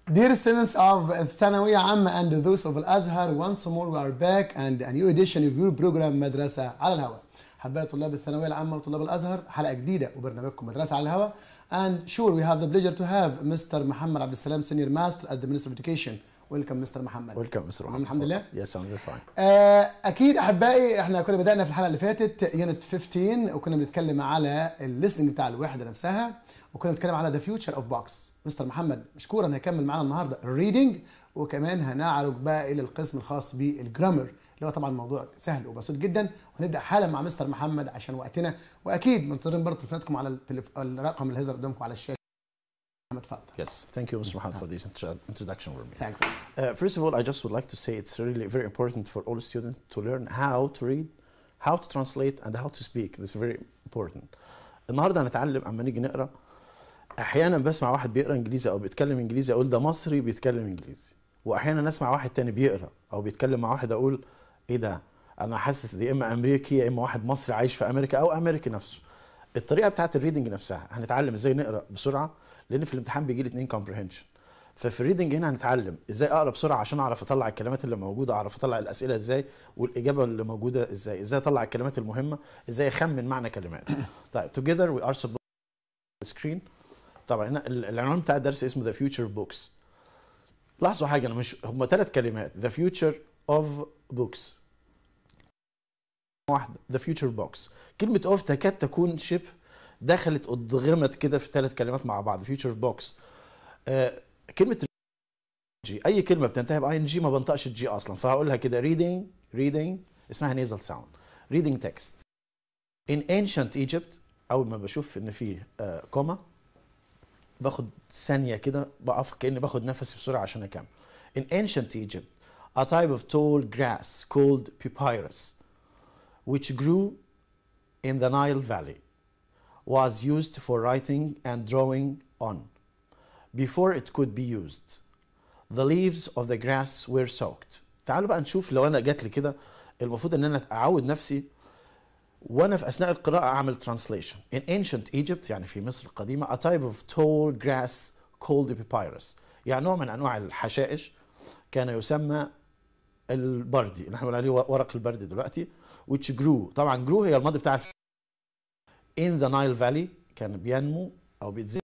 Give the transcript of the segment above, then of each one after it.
Dear students of ثانوية عامة and those of الأزهر once more we are back and a new edition of your program مدرسة على الهواء حبايب طلاب الثانوية العامة وطلاب الأزهر حلقة جديدة وبرنامجكم مدرسة على الهواء and sure we have the pleasure to have Mr. محمد عبد السلام senior master at the Ministry of Education welcome Mr. محمد ويلكم مستر تمام الحمد لله يس ام فاين آه، اكيد احبائي احنا كنا بدانا في الحلقه اللي فاتت يونت 15 وكنا بنتكلم على الليسننج بتاع الوحده نفسها وكنا بنتكلم على ذا فيوتشر اوف بوكس مستر محمد مشكورا هيكمل معانا النهارده الريدنج وكمان هنعرج بقى الى القسم الخاص بالجرامر اللي هو طبعا موضوع سهل وبسيط جدا وهنبدا حالا مع مستر محمد عشان وقتنا واكيد منتظرين برضه تليفوناتكم على التليف... الرقم اللي هيظهر قدامكم على الشاشه محمد اتفضل Yes, thank you, Mr. Mohammed, for this intro- introduction with me. ثانكس Uh, first of all, I just would like to say it's really very important for all students to learn how to read, how to translate, and how to speak. This is very important. النهارده هنتعلم اما نيجي نقرا احيانا بسمع واحد بيقرا انجليزي او بيتكلم انجليزي اقول ده مصري بيتكلم انجليزي واحيانا اسمع واحد تاني بيقرا او بيتكلم مع واحد اقول ايه ده انا حاسس دي اما امريكي يا اما واحد مصري عايش في امريكا او امريكي نفسه الطريقه بتاعت الريدنج نفسها هنتعلم ازاي نقرا بسرعه لان في الامتحان بيجي لي اتنين كومبريهنشن ففي الريدنج هنا هنتعلم ازاي اقرا بسرعه عشان اعرف اطلع الكلمات اللي موجوده اعرف اطلع الاسئله ازاي والاجابه اللي موجوده ازاي ازاي اطلع الكلمات المهمه ازاي اخمن معنى كلمات طيب together we are supposed screen طبعا هنا ال- العنوان بتاع الدرس اسمه ذا فيوتشر بوكس لاحظوا حاجه انا مش هم ثلاث كلمات ذا فيوتشر اوف بوكس واحده ذا فيوتشر بوكس كلمه اوف تكاد تكون شبه دخلت ادغمت كده في ثلاث كلمات مع بعض فيوتشر بوكس آه كلمه جي اي كلمه بتنتهي باي ان جي ما بنطقش الجي اصلا فهقولها كده reading reading اسمها نيزل ساوند reading text in ancient Egypt اول ما بشوف ان فيه آه كوما باخد ثانيه كده بقف كاني باخد نفسي بسرعه عشان اكمل in ancient Egypt a type of tall grass called papyrus which grew in the Nile Valley was used for writing and drawing on before it could be used the leaves of the grass were soaked تعالوا بقى نشوف لو انا جات لي كده المفروض ان انا اعود نفسي وانا في اثناء القراءه اعمل translation in ancient Egypt يعني في مصر القديمه a type of tall grass called papyrus يعني نوع من انواع الحشائش كان يسمى البردي اللي احنا بنقول عليه ورق البرد دلوقتي which grew طبعا grew هي الماضي بتاع الف- in the Nile Valley كان بينمو او بيتزرع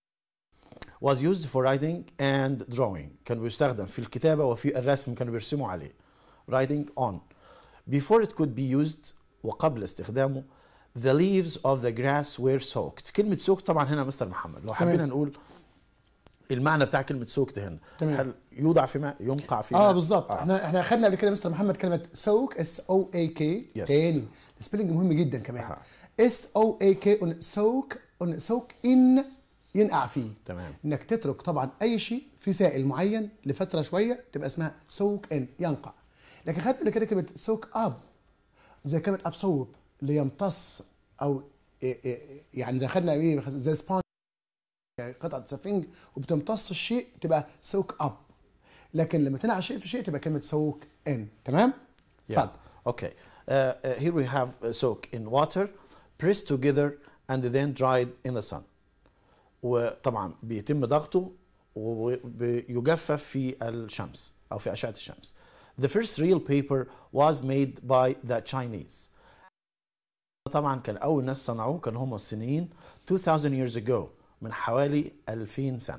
was used for writing and drawing كان بيستخدم في الكتابة وفي الرسم كانوا بيرسموا عليه writing on before it could be used وقبل استخدامه the leaves of the grass were soaked كلمة soaked طبعا هنا مستر محمد لو حبينا نقول المعنى بتاع كلمة soaked هنا تمام. هل يوضع في ماء ينقع في اه ماء بالظبط احنا احنا اخذنا قبل كده مستر محمد كلمه سوك اس او اي كي Yes. تاني السبيلنج مهم جدا كمان أها. اس او اي كي اون سوك اون سوك ان ينقع فيه تمام انك تترك طبعا اي شيء في سائل معين لفتره شويه تبقى اسمها سوك ان ينقع لكن خدنا قبل كده كلمه سوك اب زي كلمه ابسوب اللي يمتص او إيه إيه يعني زي خدنا ايه زي سبونج يعني قطعه سفنج وبتمتص الشيء تبقى سوك اب لكن لما تنقع شيء في شيء تبقى كلمه سوك ان تمام؟ Yeah. اتفضل Okay. Uh, uh, here we have uh, soak in water, pressed together and then dried in the sun. وطبعا بيتم ضغطه ويجفف في الشمس أو في أشعة الشمس. The first real paper was made by the Chinese. طبعا كان أول ناس صنعوه كانوا هم الصينيين 2000 years ago من حوالي 2000 سنة.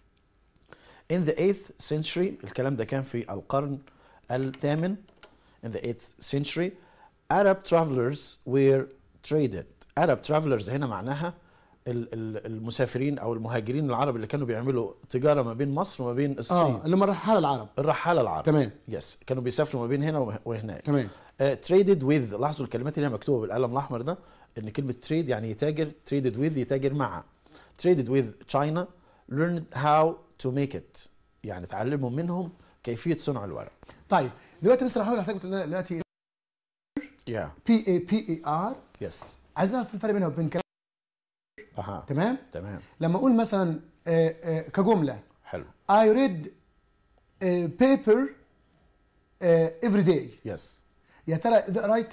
In the 8th century الكلام ده كان في القرن الثامن in the 8th century Arab travelers were traded Arab travelers هنا معناها ال- ال- المسافرين او المهاجرين العرب اللي كانوا بيعملوا تجاره ما بين مصر وما بين الصين اه اللي هم رحال العرب الرحاله العرب تمام يس كانوا بيسافروا ما بين هنا وه- وهناك تمام تريدد وذ لاحظوا الكلمات اللي هي مكتوبه بالقلم الاحمر ده ان كلمه تريد يعني يتاجر تريدد وذ يتاجر مع تريدد وذ تشاينا learned how to make it يعني اتعلموا منهم كيفيه صنع الورق طيب دلوقتي مستر محمد هحتاج تقول لنا دلوقتي يا بي اي بي اي ار يس عايز نعرف الفرق بينها وبين كلام اها تمام تمام لما اقول مثلا آه، آه، كجمله حلو I read uh, paper uh, every day يس يا ترى is that right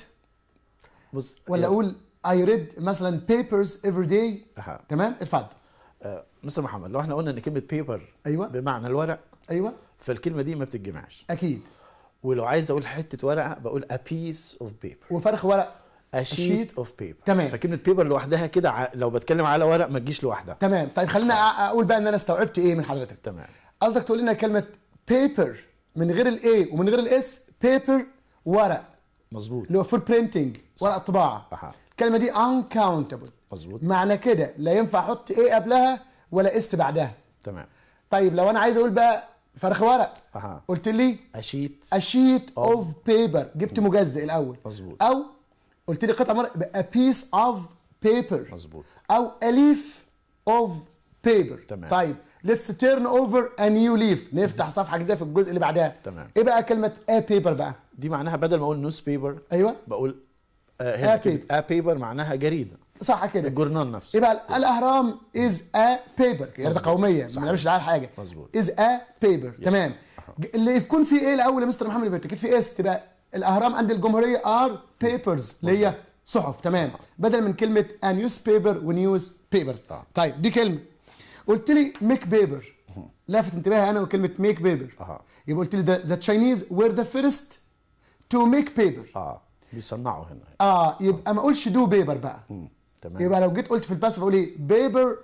بص ولا yes. اقول I read مثلا papers every day أها. تمام اتفضل آه، مستر محمد لو احنا قلنا ان كلمه بيبر ايوه بمعنى الورق ايوه فالكلمه دي ما بتتجمعش اكيد ولو عايز اقول حته ورقه بقول a piece of paper وفرخ ورق a sheet sheet of paper تمام. فكلمه بيبر لوحدها كده ع- لو بتكلم على ورق ما تجيش لوحدها تمام طيب خلينا أ- اقول بقى ان انا استوعبت ايه من حضرتك تمام قصدك تقول لنا كلمه بيبر من غير الاي ومن غير الاس بيبر ورق مظبوط اللي هو فور برينتنج ورق طباعه أها. الكلمه دي uncountable مظبوط معنى كده لا ينفع احط ايه قبلها ولا اس بعدها تمام طيب لو انا عايز اقول بقى فرخ ورق اها قلت لي a sheet a sheet of paper جبت مجزء الاول مظبوط. او قلت لي قطعه مرة يبقى a piece of paper مظبوط او a leaf of paper تمام. طيب let's turn over a new leaf نفتح صفحه جديده في الجزء اللي بعدها تمام. ايه بقى كلمه a paper بقى دي معناها بدل ما اقول نيوز بيبر ايوه بقول آه هنا A كلمة a paper معناها جريده صح كده الجورنال نفسه ايه بقى الاهرام is a paper جريده مظبوط. قوميه ما صحيح. بنعملش على حاجه مظبوط. is a paper تمام ج- اللي يكون فيه ايه الاول يا مستر محمد اللي بيتكتب فيه اس تبقى الاهرام عند الجمهوريه ار بيبرز اللي هي صحف تمام بدل من كلمه a newspaper ونيوز بيبرز آه. طيب دي كلمه قلت لي ميك بيبر لافت انتباهي انا وكلمه ميك بيبر أها. يبقى قلت لي ذا تشاينيز وير ذا فيرست تو ميك بيبر اه بيصنعوا هنا اه يبقى ما اقولش دو بيبر بقى مم. تمام يبقى لو جيت قلت في الباسف اقول ايه بيبر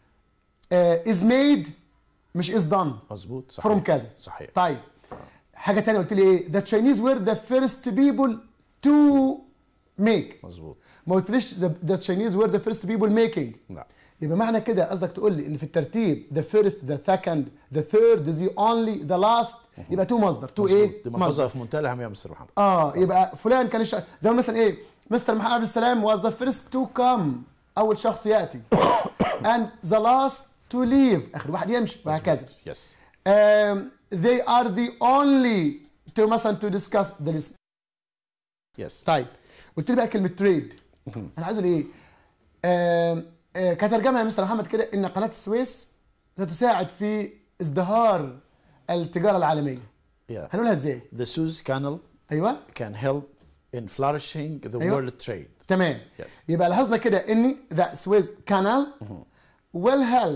از ميد مش از دان مظبوط صحيح فروم كذا صحيح طيب حاجه تانية قلت لي ايه ذا تشاينيز وير ذا فيرست بيبل تو ميك مظبوط ما قلتليش ذا تشاينيز وير ذا فيرست بيبل ميكينج لا يبقى معنى كده قصدك تقول لي ان في الترتيب ذا فيرست ذا سكند ذا ثيرد ذا اونلي ذا لاست يبقى تو مصدر تو مظبوط. ايه دي مصدر ملحوظه في منتهى الاهميه يا مستر محمد اه يبقى فلان كان الش... زي ما مثلا ايه مستر محمد عبد السلام was the first to come اول شخص ياتي and the last to leave اخر واحد يمشي وهكذا يس um, they are the only to مثلا to discuss the list يس طيب قلت لي بقى كلمه تريد انا عايز اقول ايه آم، آه كترجمه يا مستر محمد كده ان قناه السويس ستساعد في ازدهار التجاره العالميه yeah. هنقولها ازاي The Suez Canal ايوه can help in flourishing the أيوة. world trade تمام Yes. يبقى لاحظنا كده ان the Suez Canal will help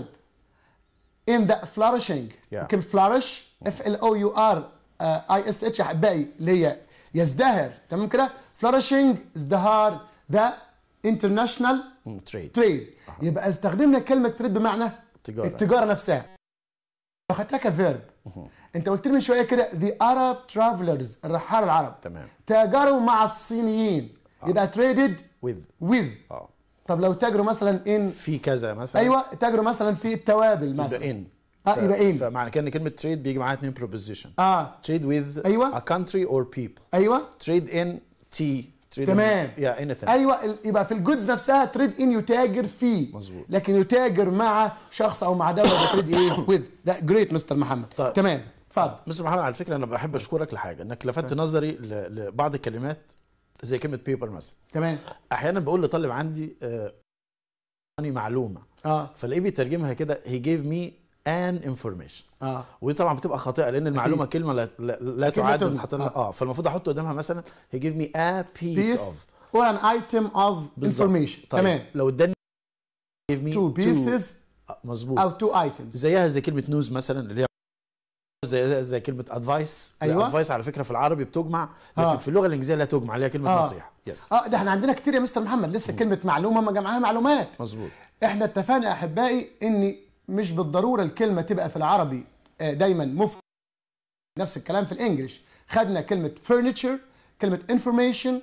in the flourishing Yeah. يمكن flourish F L O U R I S H احبائي اللي هي يزدهر تمام كده flourishing ازدهار the international Mm, trade تريد يبقى استخدمنا كلمه تريد بمعنى تجارة. التجاره نفسها لو خدتها كفيرب انت قلت لي من شويه كده the Arab travelers الرحاله العرب تمام تاجروا مع الصينيين يبقى traded with with اه طب لو تاجروا مثلا in في كذا مثلا ايوه تاجروا مثلا في التوابل يبقى مثلا in آه، ف- يبقى in. فمعنى كده ان كلمه trade بيجي معاها اتنين preposition اه trade with أيوة. a country or people ايوه trade in tea trade تمام. in yeah anything ايوه ال- يبقى في الجودز نفسها تريد ان يتاجر فيه مظبوط. لكن يتاجر مع شخص او مع دوله ده تريد ايه with ده جريت مستر محمد طيب. تمام اتفضل مستر محمد على فكره انا بحب اشكرك لحاجه انك لفتت نظري ل- لبعض الكلمات زي كلمه بيبر مثلا تمام احيانا بقول لطالب عندي آه، يعني معلومه اه فلاقيه بيترجمها كده he gave me an information اه ودي طبعا بتبقى خاطئه لان المعلومه كلمه لا, لا, لا أكيد لا تعد تمنع. وتحط لها آه. اه فالمفروض احط قدامها مثلا he gave me a piece, piece of or an item of بالظبط. information طيب تمام لو اداني give me two pieces آه، مظبوط او two items زيها زي كلمه نوز مثلا اللي هي زي زي كلمه ادفايس أيوة. ادفايس على فكره في العربي بتجمع لكن آه. في اللغه الانجليزيه لا تجمع اللي هي كلمه آه. نصيحه يس اه ده احنا عندنا كتير يا مستر محمد لسه كلمه معلومه ما جمعها معلومات مظبوط احنا اتفقنا يا احبائي ان مش بالضروره الكلمه تبقى في العربي آه، دايما مف نفس الكلام في الانجليش خدنا كلمه furniture كلمه information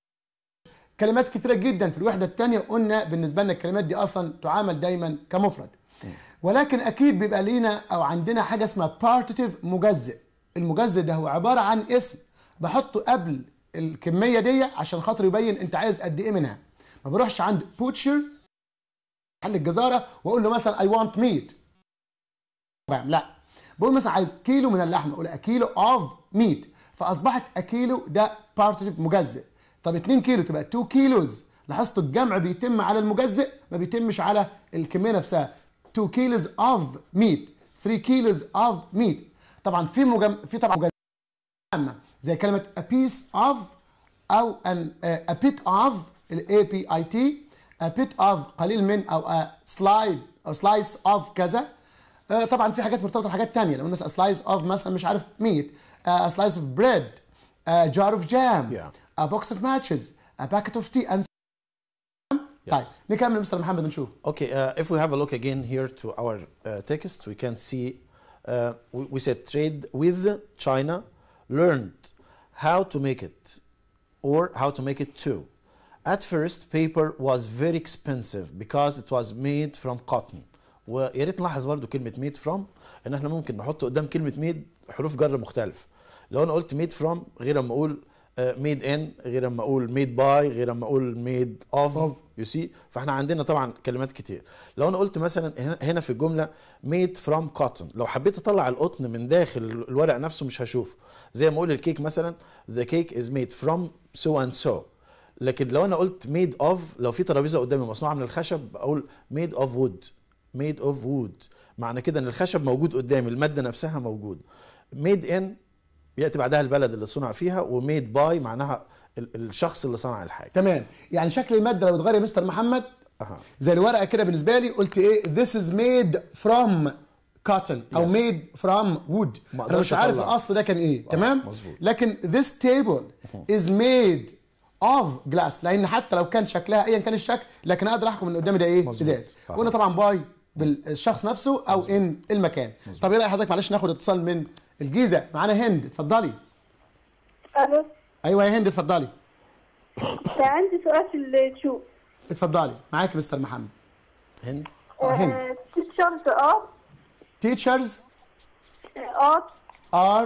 كلمات كتيره جدا في الوحده الثانيه قلنا بالنسبه لنا الكلمات دي اصلا تعامل دايما كمفرد ولكن اكيد بيبقى لينا او عندنا حاجه اسمها partitive مجزئ المجزئ ده هو عباره عن اسم بحطه قبل الكميه دي عشان خاطر يبين انت عايز قد ايه منها ما بروحش عند butcher محل الجزاره واقول له مثلا اي want meat لا بقول مثلا عايز كيلو من اللحمه اقول كيلو اوف ميت فاصبحت اكيلو ده بارتيف مجزئ طب 2 كيلو تبقى 2 كيلوز لاحظتوا الجمع بيتم على المجزئ ما بيتمش على الكميه نفسها 2 كيلوز اوف ميت 3 كيلوز اوف ميت طبعا في مجم... في طبعا مجزئ عامه زي كلمه a piece of او an uh, a bit of ال A P I T a bit of قليل من او a slide او slice of كذا آه، طبعا في حاجات مرتبطه بحاجات تانية لو مثلا slice of مثلا مش عارف meat a slice of bread a jar of jam Yeah. a box of matches a packet of tea and طيب نكمل مستر محمد نشوف Okay, uh, if we have a look again here to our uh, text, we can see uh, we, we said trade with China, learned how to make it or how to make it too. At first, paper was very expensive because it was made from cotton. ويا ريت نلاحظ برضو كلمة made from ان احنا ممكن نحط قدام كلمة made حروف جر مختلف. لو انا قلت made from غير اما اقول uh, made in غير اما اقول made by غير اما اقول made of, Of. يو سي فاحنا عندنا طبعا كلمات كتير لو انا قلت مثلا هنا- هنا في الجمله made from cotton لو حبيت اطلع القطن من داخل الورق نفسه مش هشوفه زي ما اقول الكيك مثلا the cake is made from so and so لكن لو انا قلت made of لو في ترابيزه قدامي مصنوعه من الخشب اقول made of wood made of wood معنى كده ان الخشب موجود قدامي الماده نفسها موجود made in ياتي بعدها البلد اللي صنع فيها وميد باي معناها ال- الشخص اللي صنع الحاجه تمام يعني شكل الماده لو اتغير يا مستر محمد أها. زي الورقه كده بالنسبه لي قلت ايه this is made from cotton او Yes. made from wood ما انا مش أقدرش عارف أطلع. الاصل ده كان ايه تمام مظبوط. لكن this table is made of glass لان حتى لو كان شكلها ايا كان الشكل لكن اقدر احكم ان قدامي ده ايه مظبوط. ازاز أها. وقلنا طبعا باي بالشخص نفسه او ان المكان طب ايه راي حضرتك معلش ناخد اتصال من الجيزه معانا هند اتفضلي الو ايوه يا هند اتفضلي كان عندي سؤال في الشو اتفضلي معاك مستر محمد هند آه، هند. تيتشرز ار teachers ار are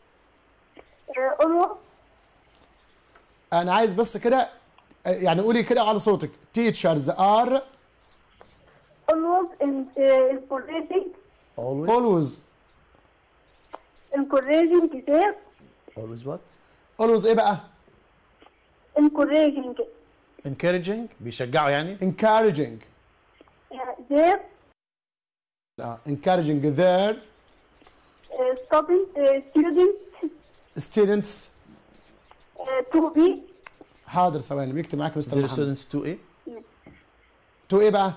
اولو انا عايز بس كده يعني قولي كده على صوتك teachers are always in- uh, encouraging always always encouraging their always what always ايه بقى encouraging encouraging بيشجعوا يعني encouraging uh, their لا encouraging their uh, student, uh, students students uh, to be حاضر ثواني بيكتب معاك مستر their محمد students to ايه to ايه بقى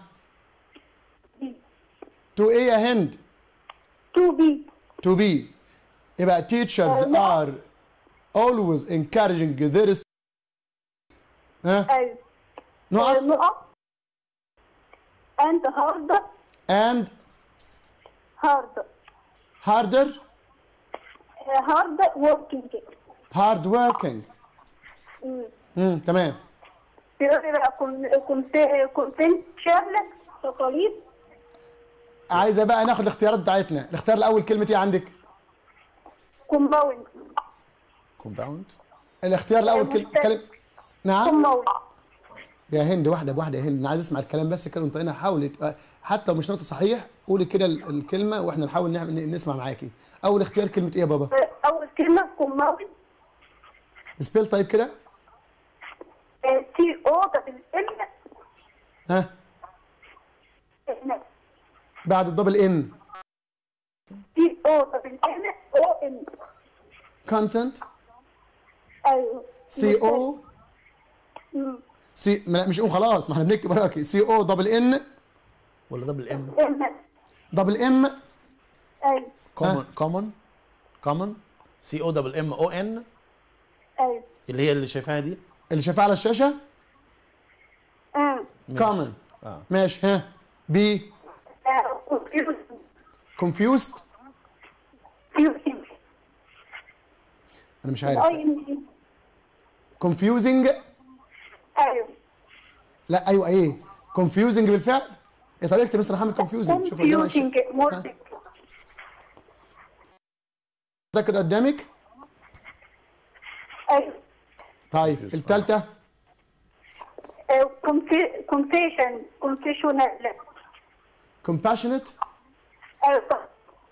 to ايه يا هند to be to be ايه بقى teachers are always encouraging their st- ها uh, نقط نقط and hard and hard harder uh, hard working hard working امم تمام بيقول لي بقى كنت كنت كنت شغلة تقاليد عايزه بقى ناخد الاختيارات بتاعتنا الاختيار الاول كلمه ايه عندك كومباوند compound الاختيار الاول كل... كلمه نعم كومباوند يا هند واحده بواحده يا هند انا عايز اسمع الكلام بس كده وانت هنا حاولي تبقى- حتى لو مش نقطه صحيح قولي كده ال- الكلمه واحنا نحاول نعمل نسمع معاكي اول اختيار كلمه ايه يا بابا أول كلمة كومباوند سبيل طيب كده تي او دبل ام ها بعد الدبل ان تي او دبل ام او ام كونتنت ايوه سي او مم. سي لا مش او خلاص ما احنا بنكتب وراكي سي او دبل ان ولا دبل ام ام دبل ام ايوه common common common سي او دبل ام او ان ايوه اللي هي اللي شايفاها دي اللي شايفاه على الشاشه امم ماشي. كومن اه ماشي ها بي كونفيوزد انا مش عارف اي ام جي كونفيوزنج ايوه لا ايوه ايه كونفيوزنج بالفعل ايه طب اكتب مستر محمد كونفيوزنج شوف قدامك كونفيوزنج مربك ده كده قدامك ايوه طيب Confused. الثالثه كونفيشن كونفيشنال compassionate ايوه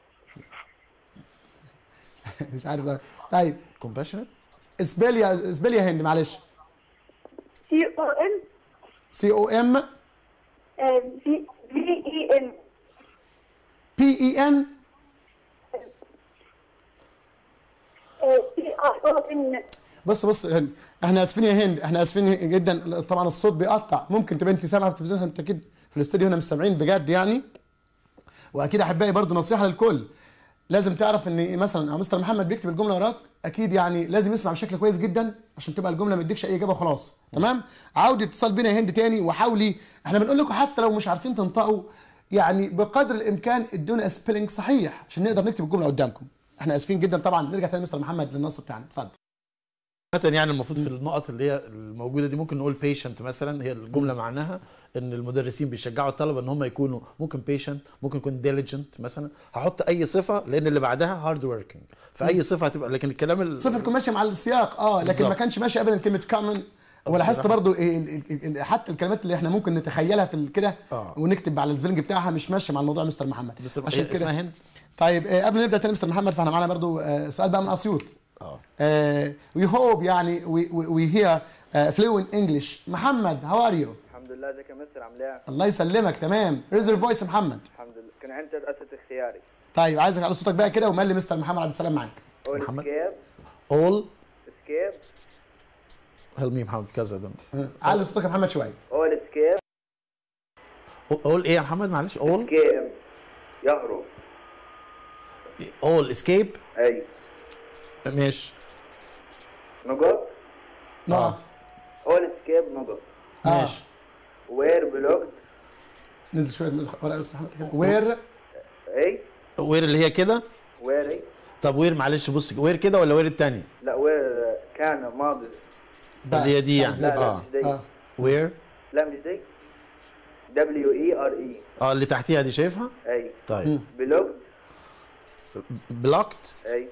مش عارف ده طيب compassionate اسبل يا اسبل يا هند معلش سي او ام سي او ام في في اي ام بي اي ان سي اي او ان بص بص يا هند احنا اسفين يا هند احنا اسفين جدا طبعا الصوت بيقطع ممكن تبقى انت سامعه في التلفزيون انت اكيد في الاستوديو هنا مش سامعين بجد يعني واكيد احبائي برضو نصيحه للكل لازم تعرف ان مثلا مستر محمد بيكتب الجمله وراك اكيد يعني لازم يسمع بشكل كويس جدا عشان تبقى الجمله ما يديكش اي اجابه وخلاص تمام عودي اتصال بينا يا هند تاني وحاولي احنا بنقول لكم حتى لو مش عارفين تنطقوا يعني بقدر الامكان ادونا سبيلنج صحيح عشان نقدر نكتب الجمله قدامكم احنا اسفين جدا طبعا نرجع تاني مستر محمد للنص بتاعنا اتفضل مثلا يعني المفروض في النقط اللي هي الموجوده دي ممكن نقول بيشنت مثلا هي الجمله معناها ان المدرسين بيشجعوا الطلبه ان هم يكونوا ممكن بيشنت ممكن يكون ديليجنت مثلا هحط اي صفه لان اللي بعدها هارد وركينج فاي صفه هتبقى لكن الكلام ال- صفر يكون ماشي مع السياق اه لكن بالظبط. ما كانش ماشي ابدا كلمه كومن ولاحظت برضو إيه ال- ال- ال- حتى الكلمات اللي احنا ممكن نتخيلها في كده آه. ونكتب على السبيلنج بتاعها مش ماشيه مع الموضوع مستر محمد بس عشان اسمها كده هند طيب آه، قبل ما نبدا تاني مستر محمد فاحنا معانا برضو آه، سؤال بقى من اسيوط اه وي هوب يعني وي هير فلوينت انجلش محمد هاو ار يو الحمد لله ازيك يا مستر عامل ايه؟ الله يسلمك تمام ريزر فويس محمد الحمد لله كان عندي ثلاث اسئله اختياري طيب عايزك على صوتك بقى كده وملي مستر محمد عبد السلام معاك اول محمد. اسكيب all اسكيب هل مين محمد كذا ده آه، علي صوتك يا محمد شويه اول اسكيب all ايه يا محمد معلش all اسكيب يهرب all escape اي ماشي نقط نقط اول اسكيب نقط آه. ماشي وير بلوكد نزل شويه من ورقه مستر محمد كده وير اي وير اللي هي كده وير اي طب وير معلش بص وير كده ولا وير التاني لا وير كان ماضي اللي هي دي يعني لا لا اه مش دي اه وير لا مش دي دبليو اي ار اي اه اللي تحتيها دي شايفها اي طيب بلوكد بلوكت اي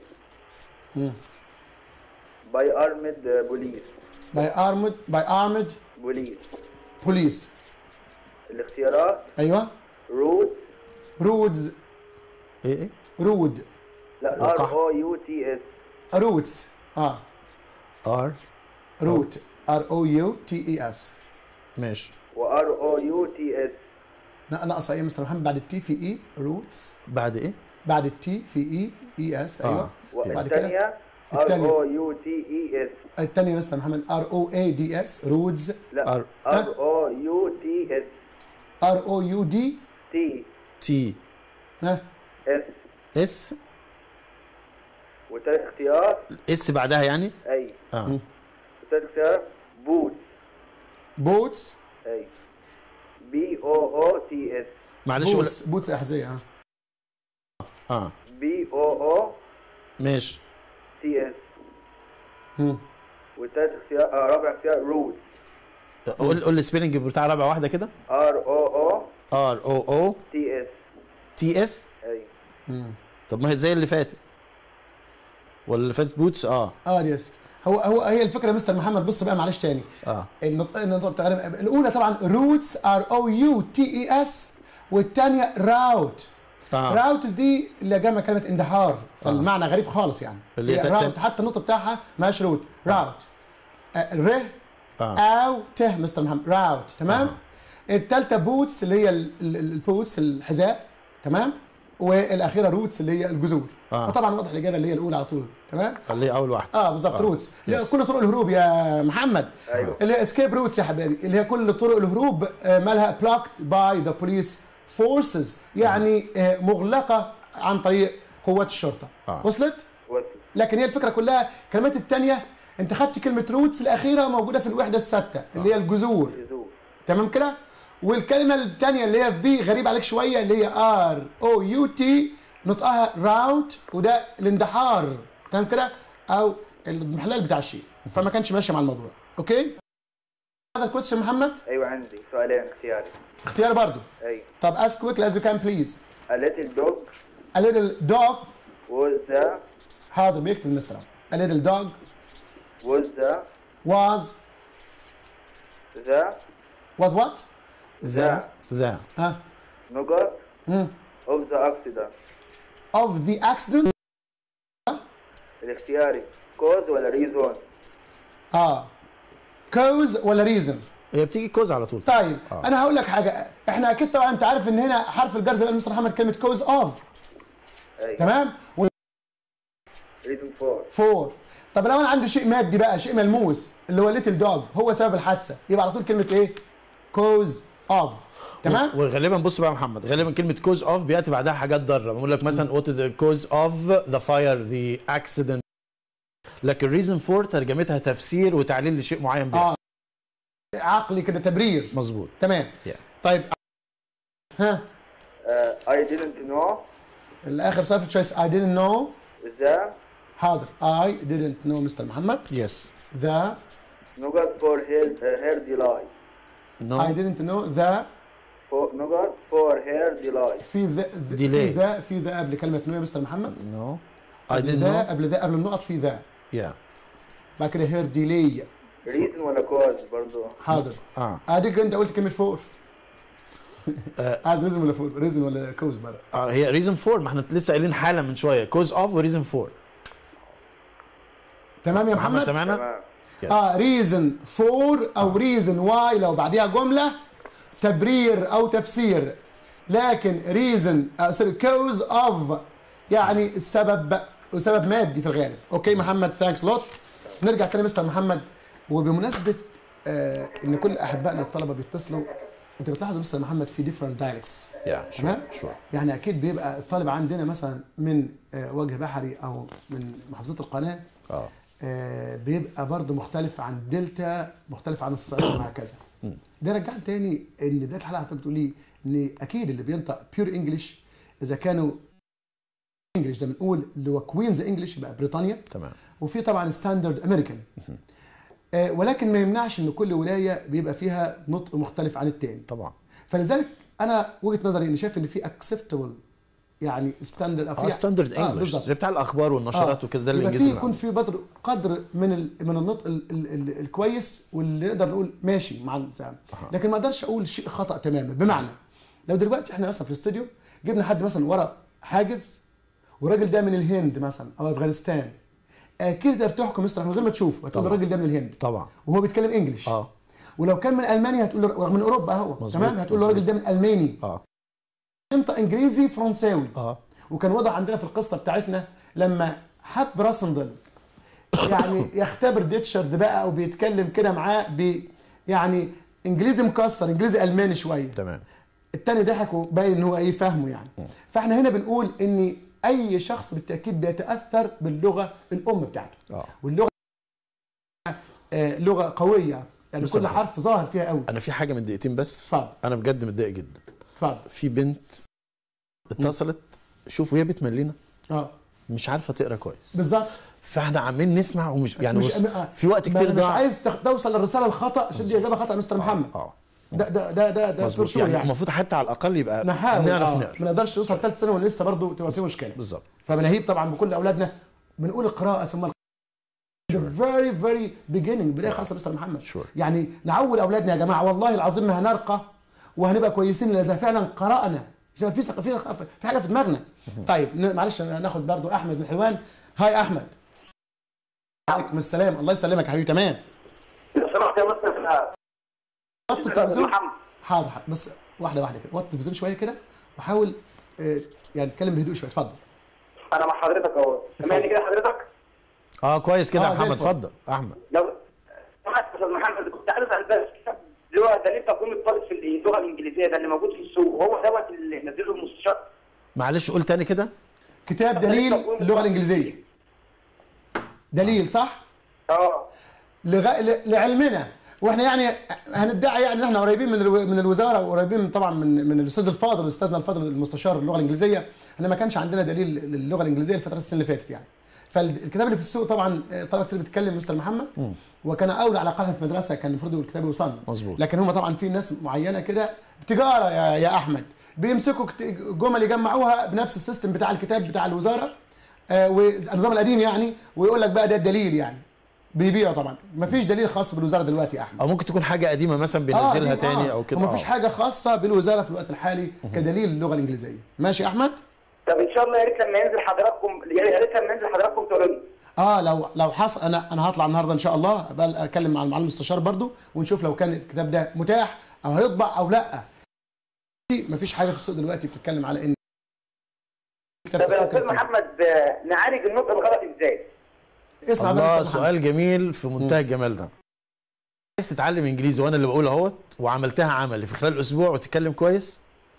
باي ارمد بوليس باي ارمد باي ارمد بوليس بوليس الاختيارات ايوه روت رودز ايه ايه رود لا وقع. ار او يو تي اس روتس اه ار روت ار او يو تي اي اس ماشي وار او يو تي اس ناقصه ايه يا مستر محمد بعد التي في اي روتس بعد ايه بعد التي في اي اي اس ايوه بعد كده والثانية ار الثانية. او يو تي اي اس الثانيه يا مستر محمد ار او اي دي اس رودز لا ار ار او يو تي اس ار او يو دي تي تي ها اس اس وثالث اختيار اس بعدها يعني اي اه وثالث اختيار بوت بوتس اي بي او او تي اس معلش ولا بوتس بوتس احذيه ها اه بي او او ماشي تي اس هم. وثالث اختيار آه رابع اختيار روت قول قول السبيلنج بتاع رابع واحده كده ار او او ار او او تي اس تي اس اي طب ما هي زي اللي فاتت ولا اللي فاتت بوتس اه اه يس هو هو هي الفكره يا مستر محمد بص بقى معلش تاني اه النطق النطق بتاع الاولى طبعا روتس ار او يو تي اي اس والثانيه راوت اه راوتس دي اللي جايه من كلمه اندحار فالمعنى غريب خالص يعني اللي هي هي تت- راوت حتى النطق بتاعها ماهيش روت راوت آه، ر اه او ت مستر محمد راوت تمام الثالثه بوتس اللي هي ال- ال- البوتس الحذاء تمام والاخيره روتس اللي هي الجذور آه. فطبعا واضح الاجابه اللي هي الاولى على طول تمام اللي هي اول واحده اه بالظبط روتس اللي هي Yes. كل طرق الهروب يا محمد أيوة. اللي هي اسكيب روتس يا حبايبي اللي هي كل طرق الهروب آه، مالها بلوكد باي ذا بوليس فورسز يعني آه، مغلقه عن طريق قوات الشرطه آه. وصلت وصل لكن هي الفكره كلها الكلمات الثانيه انت خدت كلمه روتس الاخيره موجوده في الوحده السادسه اللي هي الجذور جذور تمام كده والكلمه الثانيه اللي هي في بي غريب عليك شويه اللي هي ار او يو تي نطقها راوت وده الاندحار تمام كده او المحلل بتاع الشيء فما كانش ماشي مع الموضوع اوكي هذا الكويستشن محمد ايوه عندي سؤالين اختياري اختيار برضو اي طب as quickly as you can please A little dog a little dog was the حاضر بيكتب المستر a little dog was the was the was what ذا ذا ها نقط مم. of the accident of the accident الاختياري cause ولا reason اه cause ولا reason هي بتيجي كوز على طول طيب آه. انا هقول لك حاجه احنا اكيد طبعا انت عارف ان هنا حرف الجر زي ما قال مستر محمد كلمه كوز اوف اي تمام reason for فور طب لو انا عندي شيء مادي بقى شيء ملموس اللي هو ليتل دوج هو سبب الحادثه يبقى على طول كلمه ايه كوز اوف تمام وغالبا بص بقى يا محمد غالبا كلمه كوز اوف بياتي بعدها حاجات ضاره بقول لك مثلا وات ذا كوز اوف ذا فاير ذا اكسيدنت لكن ريزن فور ترجمتها تفسير وتعليل لشيء معين بيحصل عقلي كده تبرير مظبوط تمام Yeah. طيب ها Uh, I didn't know الاخر صفر تشويس I didn't know the حاضر I didn't know مستر محمد يس the nugget for her, uh, her delay. I نو didn't know the For nugget for her delay. في ذا في Delay. ذا في ذا قبل كلمه نو يا مستر محمد نو I قبل didn't ذا know قبل ذا قبل النقط في ذا yeah بعد كده هير ديلي Reason ولا cause برضو. حاضر اه اديك انت قلت كلمه فور هذا ريزن ولا فور ريزن ولا كوز بقى آه، هي ريزن فور ما احنا لسه قايلين حالا من شويه كوز اوف وريزن فور تمام يا محمد محمد سمعنا تمام. اه ريزن فور او ريزن واي لو بعديها جمله تبرير او تفسير لكن ريزن سوري كوز اوف يعني السبب وسبب مادي في الغالب اوكي محمد ثانكس لوت نرجع تاني مستر محمد وبمناسبه آه ان كل احبائنا الطلبه بيتصلوا انت بتلاحظ مستر محمد في ديفرنت دايلكتس يا تمام شور يعني اكيد بيبقى الطالب عندنا مثلا من آه، وجه بحري او من محافظات القناه اه آه، بيبقى برضه مختلف عن دلتا مختلف عن الصعيد وهكذا ده رجعني تاني ان بدايه الحلقه حضرتك بتقول لي ان اكيد اللي بينطق بيور انجلش اذا كانوا انجلش زي ما بنقول اللي هو كوينز انجلش يبقى بريطانيا تمام وفي طبعا ستاندرد امريكان آه، ولكن ما يمنعش ان كل ولايه بيبقى فيها نطق مختلف عن التاني طبعا فلذلك انا وجهه نظري اني شايف ان في اكسبتبل يعني ستاندرد اه ستاندرد انجلش زي بتاع الاخبار والنشرات وكده ده يبقى الانجليزي في يكون في بدر قدر من ال من النطق ال ال ال الكويس واللي نقدر نقول ماشي مع الزعم لكن ما اقدرش اقول شيء خطا تماما بمعنى لو دلوقتي احنا مثلا في الاستوديو جبنا حد مثلا ورا حاجز والراجل ده من الهند مثلا او افغانستان اكيد تقدر تحكم مستر من غير ما تشوفه هتقول طبعا. الراجل ده من الهند طبعا وهو بيتكلم انجلش اه ولو كان من المانيا هتقول له رغم من اوروبا اهو مظبوط، تمام هتقول له مظبوط. الراجل ده من الماني اه ينطق انجليزي فرنساوي اه وكان وضع عندنا في القصه بتاعتنا لما حب راسندل يعني يختبر ديتشارد بقى او بيتكلم كده معاه ب يعني انجليزي مكسر انجليزي الماني شويه تمام التاني ضحك وباين ان هو ايه فاهمه يعني فاحنا هنا بنقول ان اي شخص بالتاكيد بيتاثر باللغه الام بتاعته اه واللغه آه لغه قويه يعني مستر كل محمد. حرف ظاهر فيها قوي انا في حاجه من دقيقتين بس اتفضل انا بجد متضايق جدا اتفضل في بنت اتصلت شوف وهي بتملينا اه مش عارفه تقرا كويس بالظبط فاحنا عمالين نسمع ومش يعني مش بص آه، في وقت ما كتير أنا مش ضاع عايز تخ- توصل للرساله الخطا عشان دي اجابه خطا يا مستر محمد اه ده ده ده ده ده مظبوط for sure يعني يعني المفروض حتى على الاقل يبقى نحاول نعرف آه. نقرا ما نقدرش نوصل ثالث سنه ولسه برضه تبقى في مشكله بالظبط فبنهيب طبعا بكل اولادنا بنقول القراءه ثم the very very beginning بدايه خالص يا مستر محمد Sure. يعني نعود اولادنا يا جماعه والله العظيم ما هنرقى وهنبقى كويسين اذا فعلا قرانا إذا في ثق- في في حاجه في دماغنا طيب ن- معلش ناخد برضو احمد من حلوان هاي احمد عليكم السلام الله يسلمك يا حبيبي تمام لو سمحت يا مستر وطي التلفزيون محمد حاضر حاضر. بس واحده واحده كده وطي التلفزيون شويه كده وحاول آه، يعني اتكلم بهدوء شويه اتفضل انا مع حضرتك اهو سامعني كده حضرتك اه كويس كده آه، يا زي محمد الفل. اتفضل احمد لو سمحت يا استاذ محمد كنت عايز اسال بس اللي هو دليل تقويم الطالب في اللغه الانجليزيه ده اللي موجود في السوق هو دوت اللي نزله المستشار معلش قول تاني كده كتاب دليل اللغه الانجليزيه دليل صح اه لغ... ل- لعلمنا واحنا يعني هندعي يعني ان احنا قريبين من الو... من الوزاره وقريبين طبعا من من الاستاذ الفاضل استاذنا الفاضل المستشار اللغه الانجليزيه احنا ما كانش عندنا دليل للغه الانجليزيه الفتره السنه اللي فاتت يعني فالكتاب اللي في السوق طبعا آه، طلبه كتير بتتكلم مستر محمد وكان اولى على الاقل في مدرسه كان المفروض الكتاب يوصلنا مظبوط. لكن هم طبعا في ناس معينه كده تجاره يا, يا احمد بيمسكوا كت- جمل يجمعوها بنفس السيستم بتاع الكتاب بتاع الوزاره آه، والنظام القديم يعني ويقول لك بقى ده الدليل يعني بيبيعوا طبعا مفيش دليل خاص بالوزاره دلوقتي يا احمد او ممكن تكون حاجه قديمه مثلا آه، بينزلها دي- تاني آه. او كده ومفيش آه. حاجه خاصه بالوزاره في الوقت الحالي كدليل للغه الانجليزيه ماشي يا احمد طب ان شاء الله يا ريت لما ينزل حضراتكم يا ريت لما ينزل حضراتكم تقولوا لي اه لو لو حصل انا انا هطلع النهارده ان شاء الله بقى اتكلم مع المعلم المستشار برضو ونشوف لو كان الكتاب ده متاح او هيطبع او لا مفيش حاجه في السوق دلوقتي بتتكلم على ان كتاب طب في يا السوق استاذ كتير. محمد آه، نعالج النطق الغلط ازاي؟ اسمع بقى الله مستر محمد. سؤال جميل في منتهى الجمال ده عايز تتعلم انجليزي وانا اللي بقول اهوت وعملتها عملي في خلال اسبوع وتتكلم كويس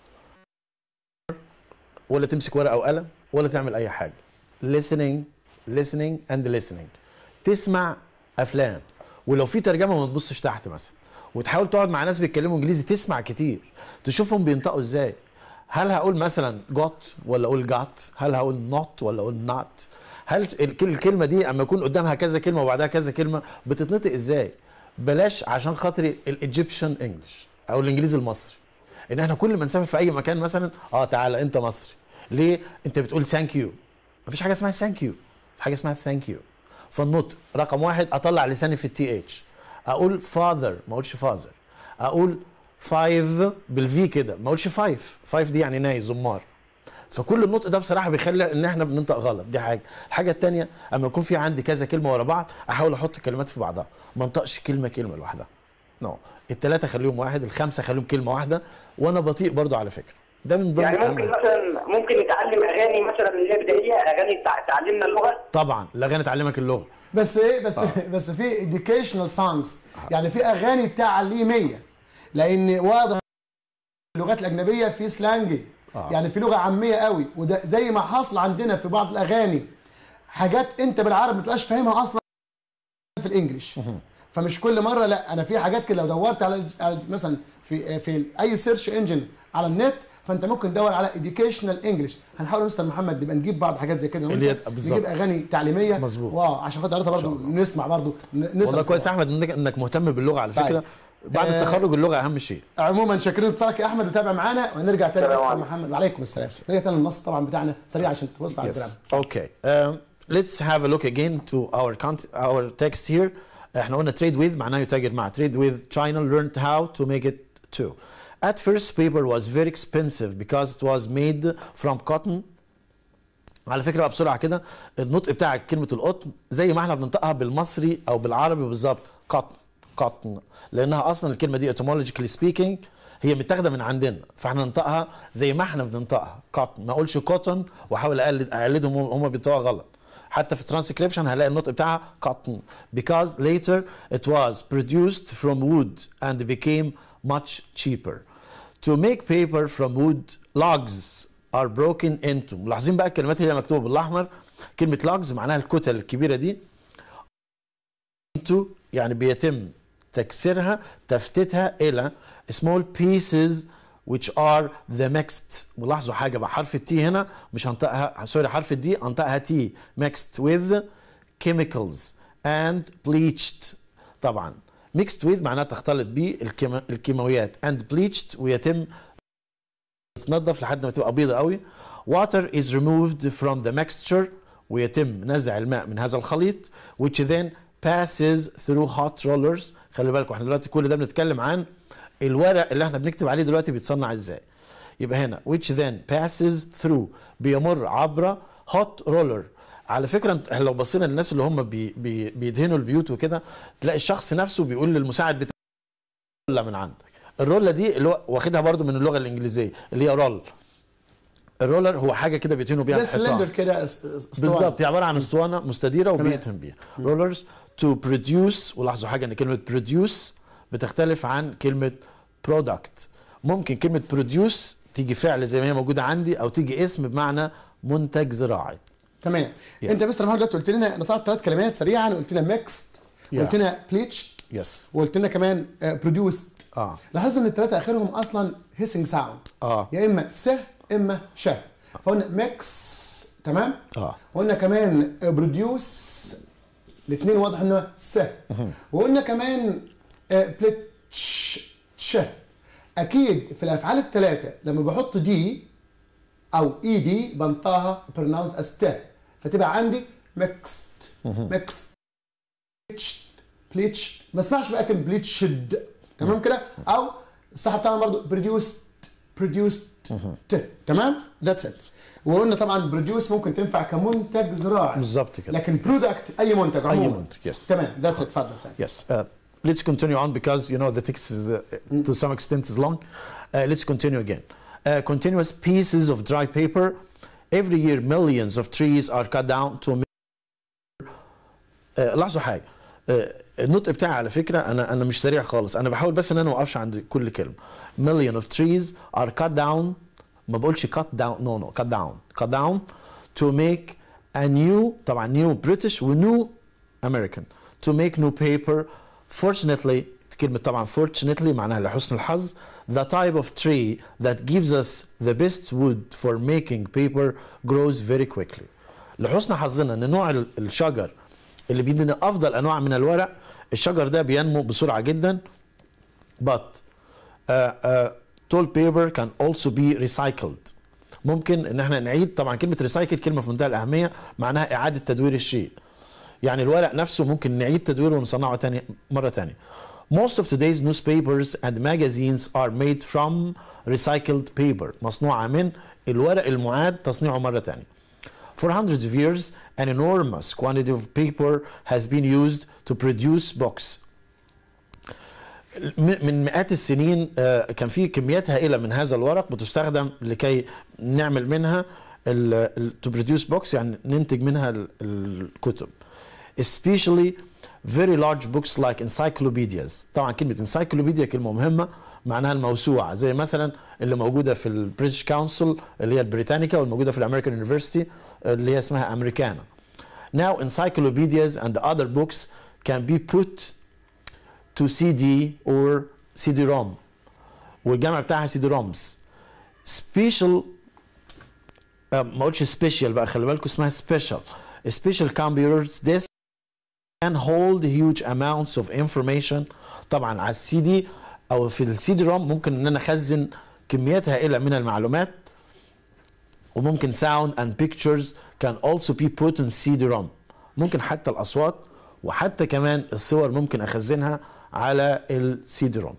ولا تمسك ورقه وقلم ولا تعمل اي حاجه listening listening and listening تسمع افلام ولو في ترجمه ما تبصش تحت مثلا وتحاول تقعد مع ناس بيتكلموا انجليزي تسمع كتير تشوفهم بينطقوا ازاي هل هقول مثلا got ولا اقول got هل هقول not ولا اقول not هل الك- الكلمه دي اما يكون قدامها كذا كلمه وبعدها كذا كلمه بتتنطق ازاي بلاش عشان خاطر الايجيبشن انجلش او الانجليزي المصري ان احنا كل ما نسافر في اي مكان مثلا اه تعالى انت مصري ليه انت بتقول ثانك يو مفيش حاجه اسمها ثانك يو في حاجه اسمها ثانك يو فالنطق رقم واحد اطلع لساني في التي اتش اقول فاذر ما اقولش فازر اقول فايف بالفي كده ما اقولش فايف فايف دي يعني ناي زمار فكل النطق ده بصراحه بيخلي ان احنا بننطق غلط دي حاجه الحاجه الثانيه اما يكون في عندي كذا كلمه ورا بعض احاول احط الكلمات في بعضها ما انطقش كلمه كلمه لوحدها نو الثلاثه خليهم واحد الخمسه خليهم كلمه واحده وانا بطيء برضو على فكره ده من ضمن يعني أهم ممكن حاجة. مثلا ممكن نتعلم اغاني مثلا اللي هي بدائيه اغاني تع- تعلمنا اللغه طبعا الاغاني تعلمك اللغه بس ايه بس بس في educational songs يعني في اغاني تعليميه لان واضح اللغات الاجنبيه في سلانجي آه. يعني في لغه عاميه قوي وده زي ما حصل عندنا في بعض الاغاني حاجات انت بالعربي ما تبقاش فاهمها اصلا في الانجليش فمش كل مره لا انا في حاجات كده لو دورت على على مثلا في في اي سيرش انجن على النت فانت ممكن تدور على educational انجلش هنحاول يا مستر محمد نبقى نجيب بعض حاجات زي كده اللي هي ونجيب بالظبط. اغاني تعليميه مظبوط. واو عشان خاطر حضرتك برضه نسمع برضه نسمع والله كويس يا احمد انك انك مهتم باللغه على طيب. فكره بعد آه، التخرج اللغه اهم شيء عموما شاكرين اتصالك يا احمد وتابع معانا ونرجع تاني السلام مستر عليكم. محمد وعليكم السلام نرجع تاني للنص طبعا بتاعنا سريع عشان تبص على الكلام Yes. Okay. Um, let's have a look again to our cont- our text here. احنا قلنا trade with معناه يتاجر مع trade with China learned how to make it too. At first paper was very expensive because it was made from cotton على فكره بقى بسرعه كده النطق بتاع كلمه القطن زي ما احنا بننطقها بالمصري او بالعربي بالظبط قطن قطن لانها اصلا الكلمه دي etymologically speaking هي متاخده من عندنا فاحنا ننطقها زي ما احنا بننطقها قطن ما اقولش كوتن واحاول اقلد اقلدهم هم بينطقوها غلط حتى في الترانسكريبشن هلاقي النطق بتاعها cotton because later it was produced from wood and became much cheaper To make paper from wood, logs are broken into. ملاحظين بقى الكلمات اللي هي مكتوبه بالاحمر كلمه logs معناها الكتل الكبيره دي into يعني بيتم تكسيرها تفتيتها الى small pieces which are the mixed ولاحظوا حاجه بقى حرف التي هنا مش هنطقها سوري حرف الدي هنطقها تي mixed with chemicals and bleached طبعا mixed with معناها تختلط به الكيما- الكيماويات and bleached ويتم تتنضف لحد ما تبقى بيضة قوي water is removed from the mixture ويتم نزع الماء من هذا الخليط which then passes through hot rollers خلي بالكم احنا دلوقتي كل ده بنتكلم عن الورق اللي احنا بنكتب عليه دلوقتي بيتصنع ازاي يبقى هنا which then passes through بيمر عبر hot roller على فكره انت- احنا لو بصينا للناس اللي هم بي بي بيدهنوا البيوت وكده تلاقي الشخص نفسه بيقول للمساعد بتاعه رولة من عندك الرولة دي اللي هو واخدها برضو من اللغة الإنجليزية اللي هي رول الرولر هو حاجة كده بيتهنوا بيها زي الحيطان. سلندر كده اس- اس- اسطوانة. بالظبط هي عبارة عن اسطوانة مستديرة تمام. وبيتهم بيها رولرز تو بروديوس ولاحظوا حاجة ان كلمة بروديوس بتختلف عن كلمة برودكت ممكن كلمة بروديوس تيجي فعل زي ما هي موجودة عندي او تيجي اسم بمعنى منتج زراعي تمام Yeah. انت يا مستر محمد دلوقتي قلت لنا نطقت ثلاث كلمات سريعا قلت لنا ميكست Yeah. قلت لنا بليتش يس وقلت لنا كمان بروديوست اه لاحظنا ان الثلاثه اخرهم اصلا هيسنج ساوند اه يا اما س اما ش فقلنا ميكس تمام اه قلنا كمان بروديوس الاثنين واضح انه س وقلنا كمان بليتش ش اكيد في الافعال الثلاثه لما بحط دي او اي دي بنطقها بروناونس از ت فتبقى عندي ميكست ميكست بليتش بليتش ما اسمعش بقى كلمه بليتشد تمام كده او الصح بتاعنا برضو بروديوست بروديوست ت تمام ذاتس ات وقلنا طبعا بروديوس ممكن تنفع كمنتج زراعي بالظبط كده لكن برودكت اي منتج اي عموما منتج يس تمام ذاتس ات اتفضل سامي Yes. Uh, let's continue on because you know the text is uh, to some extent is long. Uh, let's continue again. Uh, continuous pieces of dry paper. Every year, millions of trees are cut down to make آه لاحظوا حاجه آه النطق بتاعي على فكره انا انا مش سريع خالص انا بحاول بس ان انا ما اوقفش عند كل كلمه million of trees are cut down ما بقولش cut down no no cut down cut down to make a new طبعا new British و new American to make new paper fortunately كلمة طبعا fortunately معناها لحسن الحظ the type of tree that gives us the best wood for making paper grows very quickly لحسن حظنا ان نوع ال- الشجر اللي بيدينا افضل انواع من الورق الشجر ده بينمو بسرعة جدا but uh, uh, tall paper can also be recycled ممكن ان احنا نعيد طبعا كلمه ريسايكل كلمه في منتهى الاهميه معناها اعاده تدوير الشيء يعني الورق نفسه ممكن نعيد تدويره ونصنعه تاني مره تانية Most of today's newspapers and magazines are made from recycled paper مصنوعة من الورق المعاد تصنيعه مرة تانية For hundreds of years, an enormous quantity of paper has been used to produce books. م- من مئات السنين آه، كان في كميات هائله من هذا الورق بتستخدم لكي نعمل منها تو بروديوس بوكس يعني ننتج منها ال- الكتب especially very large books like encyclopedias طبعا كلمه encyclopedia كلمه مهمه معناها الموسوعه زي مثلا اللي موجوده في البريتش كونسل اللي هي البريتانيكا والموجوده في الامريكان يونيفرسيتي اللي هي اسمها امريكانا now encyclopedias and other books can be put to CD or CD-ROM والجامع بتاعها CD ROMs special آه، ما قلتش سبيشال بقى خلي بالكم اسمها سبيشال special computers this can hold huge amounts of information طبعا على السي دي او في السي دي روم ممكن ان انا اخزن كميات هائله من المعلومات وممكن sound and pictures can also be put in CD-ROM ممكن حتى الأصوات وحتى كمان الصور ممكن أخزنها على ال CD-ROM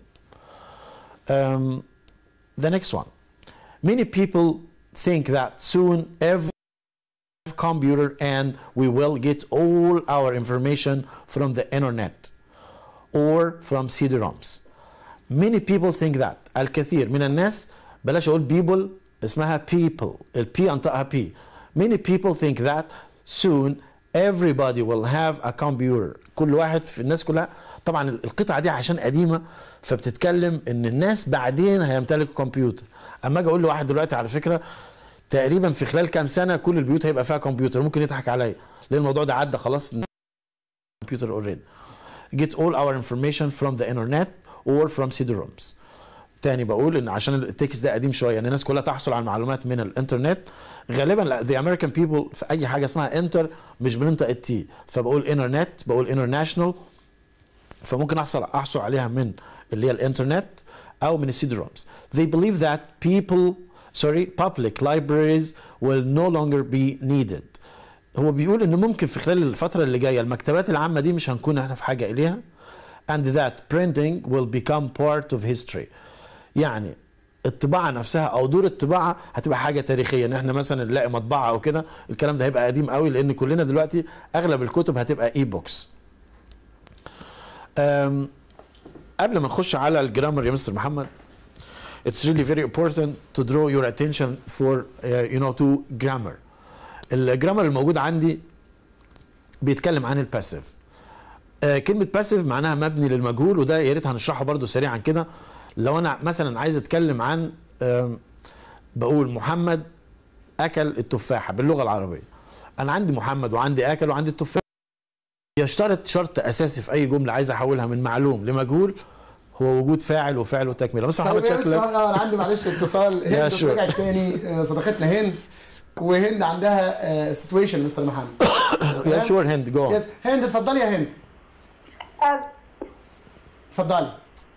um, the next one many people think that soon every computer and we will get all our information from the internet or from CD-ROMs many people think that الكثير من الناس بلاش اقول people اسمها people البي انطقها p many people think that soon everybody will have a computer كل واحد في الناس كلها طبعا القطعه دي عشان قديمه فبتتكلم ان الناس بعدين هيمتلكوا كمبيوتر اما اجي اقول لواحد دلوقتي على فكره تقريبا في خلال كام سنه كل البيوت هيبقى فيها كمبيوتر ممكن يضحك عليا لان الموضوع ده عدى خلاص كمبيوتر اوريدي get all our information from the internet or from CD-ROMs تاني بقول ان عشان التكست ده قديم شويه ان الناس كلها تحصل على المعلومات من الانترنت غالبا لا the American people في اي حاجه اسمها انتر مش بننطق التي فبقول انترنت بقول انترناشونال فممكن احصل احصل عليها من اللي هي الانترنت او من السي رومز they believe that people sorry public libraries will no longer be needed هو بيقول ان ممكن في خلال الفتره اللي جايه المكتبات العامه دي مش هنكون احنا في حاجه اليها and that printing will become part of history يعني الطباعه نفسها او دور الطباعه هتبقى حاجه تاريخيه ان احنا مثلا نلاقي مطبعه او كده الكلام ده هيبقى قديم قوي لان كلنا دلوقتي اغلب الكتب هتبقى اي بوكس قبل ما نخش على الجرامر يا مستر محمد it's really very important to draw your attention for uh, you know to grammar الجرامر الموجود عندي بيتكلم عن الباسيف آه كلمة باسيف معناها مبني للمجهول وده يا ريت هنشرحه برضو سريعا كده لو انا مثلا عايز اتكلم عن آه بقول محمد اكل التفاحة باللغة العربية انا عندي محمد وعندي اكل وعندي التفاحة يشترط شرط اساسي في اي جملة عايز احولها من معلوم لمجهول هو وجود فاعل وفعل وتكمله بس محمد طيب يا مستر شكلك محمد، انا عندي معلش اتصال يا هند شو. رجعت تاني آه، صديقتنا هند وهند عندها سيتويشن مستر محمد يا شور هند جو يس هند اتفضلي يا هند ألو اتفضلي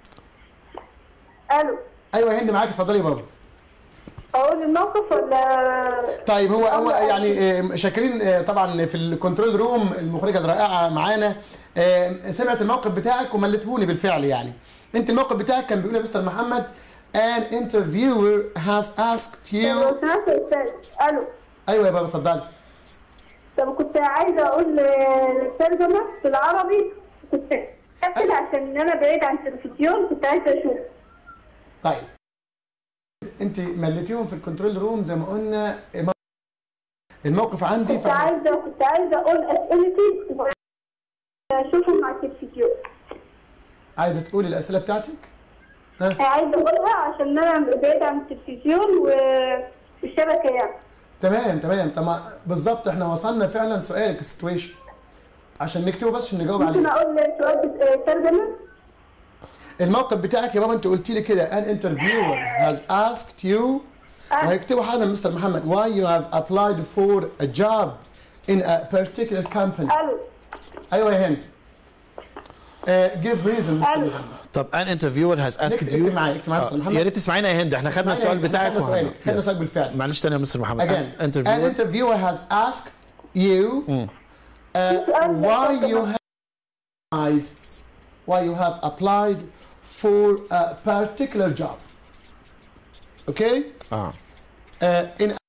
ألو ايوه يا هند معاك اتفضلي يا بابا أقول الموقف ولا طيب هو هو أول يعني آه، شاكرين آه، طبعا في الكنترول روم المخرجه الرائعه معانا آه، سمعت الموقف بتاعك وملتهوني بالفعل يعني انت الموقف بتاعك كان بيقول يا مستر محمد an interviewer has asked لو you سمحت يا أستاذ ألو ايوه يا بابا اتفضلي طب كنت عايزة أقول الترجمة في العربي كنت أقفل عشان أنا بعيد عن التلفزيون كنت عايزة أشوف طيب انت مليتيهم في الكنترول روم زي ما قلنا الموقف عندي كنت ف... عايزة كنت عايزة أقول أسئلتي اشوفهم على التلفزيون عايزه تقولي الاسئله بتاعتك ها عايزه اقولها عشان انا بعيد عن التلفزيون والشبكه يعني تمام تمام تمام بالظبط احنا وصلنا فعلا سؤالك السيتويشن عشان نكتبه بس عشان نجاوب ممكن عليه اقول سؤال بت- آه، ترجمه الموقف بتاعك يا بابا انت قلت لي كده an interviewer has asked you وهيكتبوا حاجه مستر محمد why you have applied for a job in a particular company الو ايوه يا هند uh, give reason مستر ألو. محمد طب an interviewer has asked اكتب- you اكتب معايا اكتب معايا مستر آه، محمد يا ريت تسمعينا يا هند احنا خدنا اسمعينا السؤال يا هند، بتاعك خدنا سؤالك، خدنا Yes. سؤالك بالفعل. معلش تاني يا مستر محمد again An an interviewer interviewer has asked you uh, why you have applied why you have applied for a particular job okay اه uh, in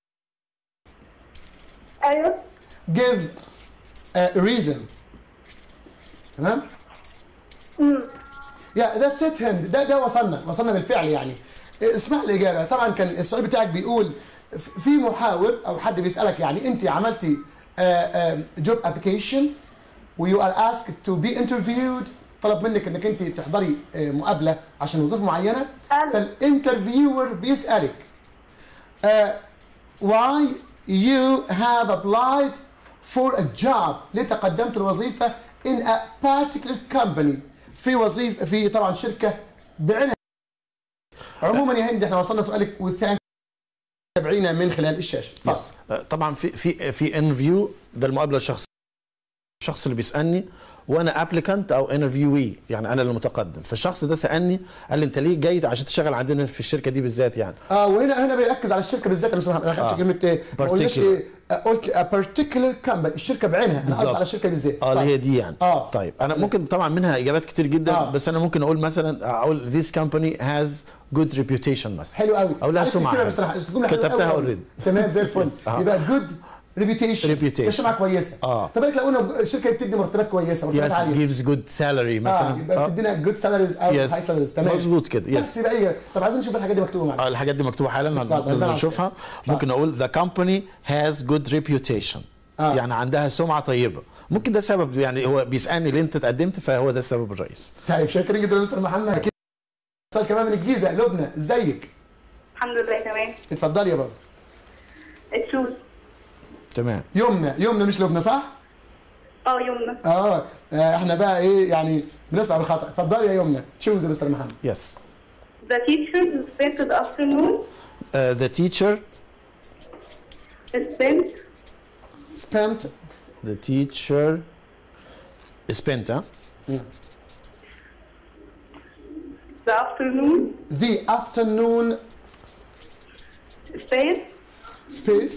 ايوه give a reason تمام يا ذاتس ات هند ده ده وصلنا وصلنا بالفعل يعني اسمع الاجابه طبعا كان السؤال بتاعك بيقول ف- في محاور او حد بيسالك يعني انت عملتي جوب ابلكيشن ويو ار اسكد تو بي انترفيود طلب منك انك انت تحضري آه، مقابله عشان وظيفه معينه حلو. فالانترفيور بيسالك آه، why you have applied for a job ليه تقدمت الوظيفة in a particular company في وظيفة في طبعا شركة بعينها عموما يا هند احنا وصلنا سؤالك وثانك تابعينا من خلال الشاشة Yes. فاصل آه، طبعا في في في انفيو ده المقابله الشخصيه الشخص اللي بيسالني وانا ابليكانت او انترفيوي يعني انا اللي متقدم فالشخص ده سالني قال لي انت ليه جاي عشان تشتغل عندنا في الشركه دي بالذات يعني اه وهنا هنا بيركز على الشركه بالذات يا مستر محمد انا اخدت آه. كلمه ايه ما قلناش Particular. ايه آه، قلت a particular company الشركه بعينها انا قصدي بالظبط. على الشركه بالذات اه اللي هي ف- دي يعني آه. طيب انا ممكن طبعا منها اجابات كتير جدا آه. بس انا ممكن اقول مثلا اقول this company has good reputation مثلا حلو قوي او لها عايز سمعه تكتبها بس أنا- الجملة حلوة كتبتها قوي. already. تمام زي الفل آه. يبقى جود ريبيوتيشن Reputation. سمعه كويسه آه. طب بالك لو قلنا الشركه بتدي مرتبات كويسه مرتبات yes عاليه gives good salary اه مثلا يبقى آه. بتدينا جود سالاريز او Yes. هاي سالاريز تمام مظبوط كده بس yes يبقى ايه طب عايزين نشوف الحاجات دي مكتوبه معانا آه، الحاجات دي مكتوبه حالا اتفضل، نقدر اتفضل. نشوفها ممكن اقول the company has good reputation آه. يعني عندها سمعه طيبه ممكن ده سبب يعني هو بيسالني ليه انت اتقدمت فهو ده السبب الرئيسي طيب شاكرين جدا يا مستر محمد اتصال كمان من الجيزه لبنى ازيك الحمد لله تمام اتفضلي يا بابا تشوز تمام يمنى يمنى مش لبنى صح اه يمنى اه آه، احنا بقى ايه يعني بنسمع بالخطا اتفضلي يا يمنى تشوز يا مستر محمد yes The teacher spent the afternoon uh, the teacher spent spent the teacher spent ها the afternoon the afternoon space space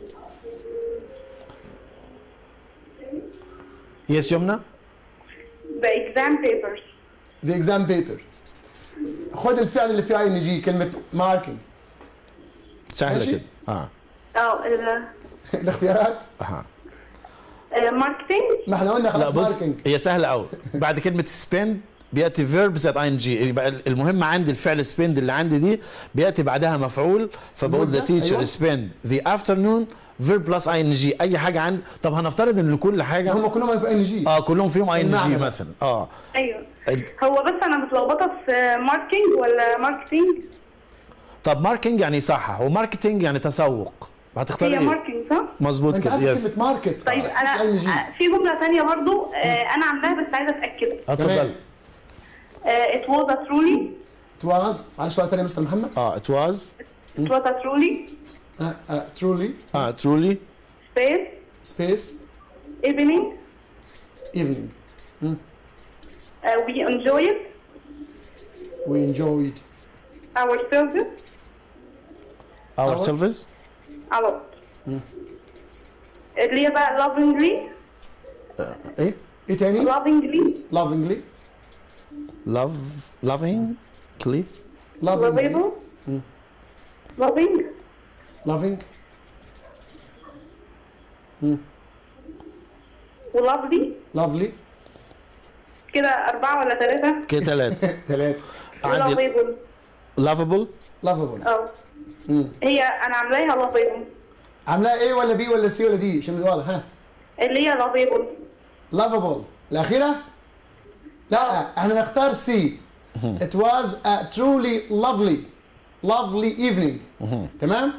yes يمنى the exam papers the exam paper خد الفعل اللي فيه اي ان جي كلمه ماركينج سهله ماشي. كده اه اه ال الاختيارات اها ماركتينج ما احنا قلنا لا خلاص بص ماركينج هي سهله قوي بعد كلمه spend بياتي فيرب زائد اي ان جي يبقى المهم عندي الفعل spend اللي عندي دي بياتي بعدها مفعول فبقول مدة، the teacher أيوة. spend the afternoon verb plus اي ان جي اي حاجه عندي طب هنفترض ان كل حاجه هم كلهم في ان جي اه كلهم فيهم اي ان المعنى جي بقى. مثلا اه ايوه ال- هو بس انا متلخبطه في ماركتينج ولا ماركتينج طب ماركينج يعني صح وماركتينج يعني تسوق هتختار هي ايه ماركتينج صح؟ مظبوط انت كده عارف يس كلمه ماركت طيب انا ان جي آه، في جمله ثانيه برضو آه، انا عاملاها بس عايزه اتاكد اتفضل آه، it was a truly تواز معلش وقت تاني يا مستر محمد اه it was it was a truly ترولي اه truly space سبيس evening evening uh, we enjoyed we enjoyed our service our Our- service a lot اللي هي بقى lovingly ايه ايه تاني lovingly lovingly love loving clean lovingly lovable loving loving وlovely lovely كده أربعة ولا ثلاثة كده ثلاثة ثلاثة عندي lovable lovable lovable اه هي أنا عاملاها lovable عاملاها ايه ولا بي ولا سي ولا دي عشان يبقى واضح ها اللي هي lovable lovable الاخيره لا احنا نختار سي it was a truly lovely lovely evening تمام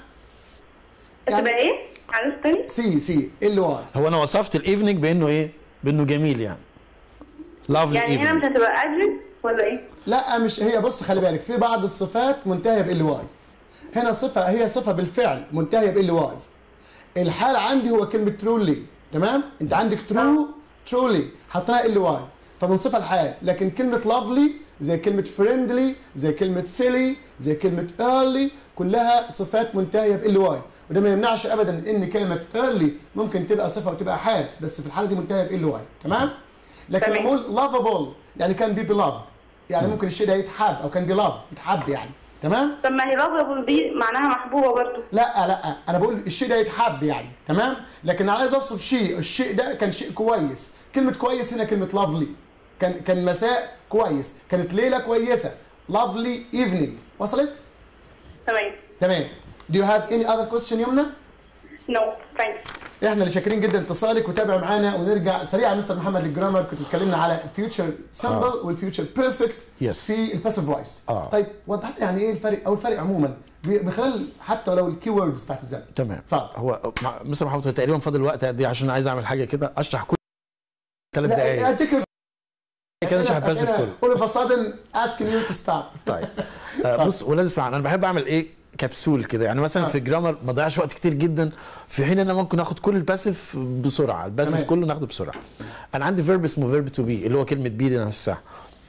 تبقى ايه؟ معلش تاني سي سي ال واي هو انا وصفت الايفنينج بانه ايه بانه جميل يعني لافلي يعني هنا مش ايفنينج هتبقى ادرس ولا ايه؟ لا مش هي بص خلي بالك في بعض الصفات منتهيه بال واي هنا صفه هي صفه بالفعل منتهيه بال واي الحال عندي هو كلمه ترولي تمام انت عندك ترو ترولي حطيناها ال واي فمن صفه الحال لكن كلمه لافلي زي كلمه فريندلي زي كلمه سيلي زي كلمه ايرلي كلها صفات منتهيه بال واي وده ما يمنعش ابدا ان كلمه ايرلي ممكن تبقى صفه وتبقى حال بس في الحاله دي منتهيه بال واي تمام لكن تمام. لما اقول لافابل يعني كان بي beloved يعني ممكن الشيء ده يتحب او كان beloved يتحب يعني تمام طب ما هي لافابل دي معناها محبوبه برضو لا لا انا بقول الشيء ده يتحب يعني تمام لكن انا عايز اوصف شيء الشيء ده كان شيء كويس كلمه كويس هنا كلمه لافلي كان كان مساء كويس كانت ليله كويسه لافلي ايفنينج وصلت تمام تمام do you have any other question يمنى نو ثانكس احنا اللي شاكرين جدا اتصالك وتابع معانا ونرجع سريعا مستر محمد للجرامر كنت اتكلمنا على الفيوتشر سمبل والفيوتشر بيرفكت Yes. في الباسيف فويس آه. طيب وضح لنا يعني ايه الفرق او الفرق عموما ب- من خلال حتى ولو الكي ووردز بتاعت الزمن تمام اتفضل. هو مع- مستر محمود هو تقريبا فاضل وقت قد ايه عشان عايز اعمل حاجه كده اشرح كل ثلاث لا دقائق اديك كده اشرح الباسف كله all of a sudden asking you to stop طيب آه بص ولاد اسمع انا بحب اعمل ايه كبسول كده يعني مثلا آه. في الجرامر ما ضيعش وقت كتير جدا في حين ان انا ممكن اخد كل الباسف بسرعه الباسف تمام. كله ناخده بسرعه انا عندي فيرب اسمه فيرب تو بي اللي هو كلمه بي دي نفسها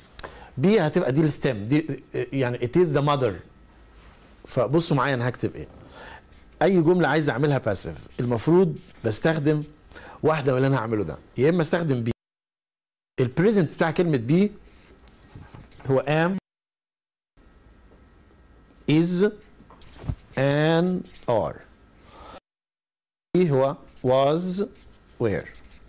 بي هتبقى دي الستيم دي يعني it is the mother فبصوا معايا انا هكتب ايه اي جمله عايز اعملها باسيف المفروض بستخدم واحده من اللي انا هعمله ده يا اما استخدم بي البريزنت بتاع كلمه بي هو am is and are بي هو was were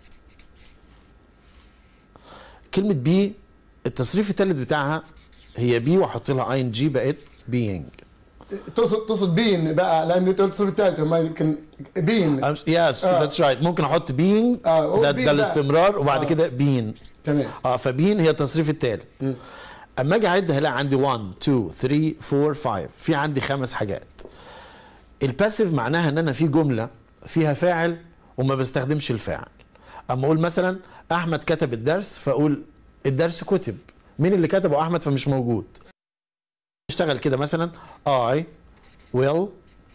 كلمة بي التصريف الثالث بتاعها هي بي واحط لها اي ان جي بقت being تقصد تقصد بين بقى لان انت قلت الصوره الثالثه ما يمكن بين يس آه. ذاتس رايت ممكن احط being آه، هو ده, being ده بقى. الاستمرار وبعد آه. كده being تمام اه فبين هي التصريف الثالث اما اجي اعد هلاقي عندي 1 2 3 4 5 في عندي خمس حاجات الباسيف معناها ان انا في جمله فيها فاعل وما بستخدمش الفاعل اما اقول مثلا احمد كتب الدرس فاقول الدرس كتب مين اللي كتبه احمد فمش موجود اشتغل كده مثلا I will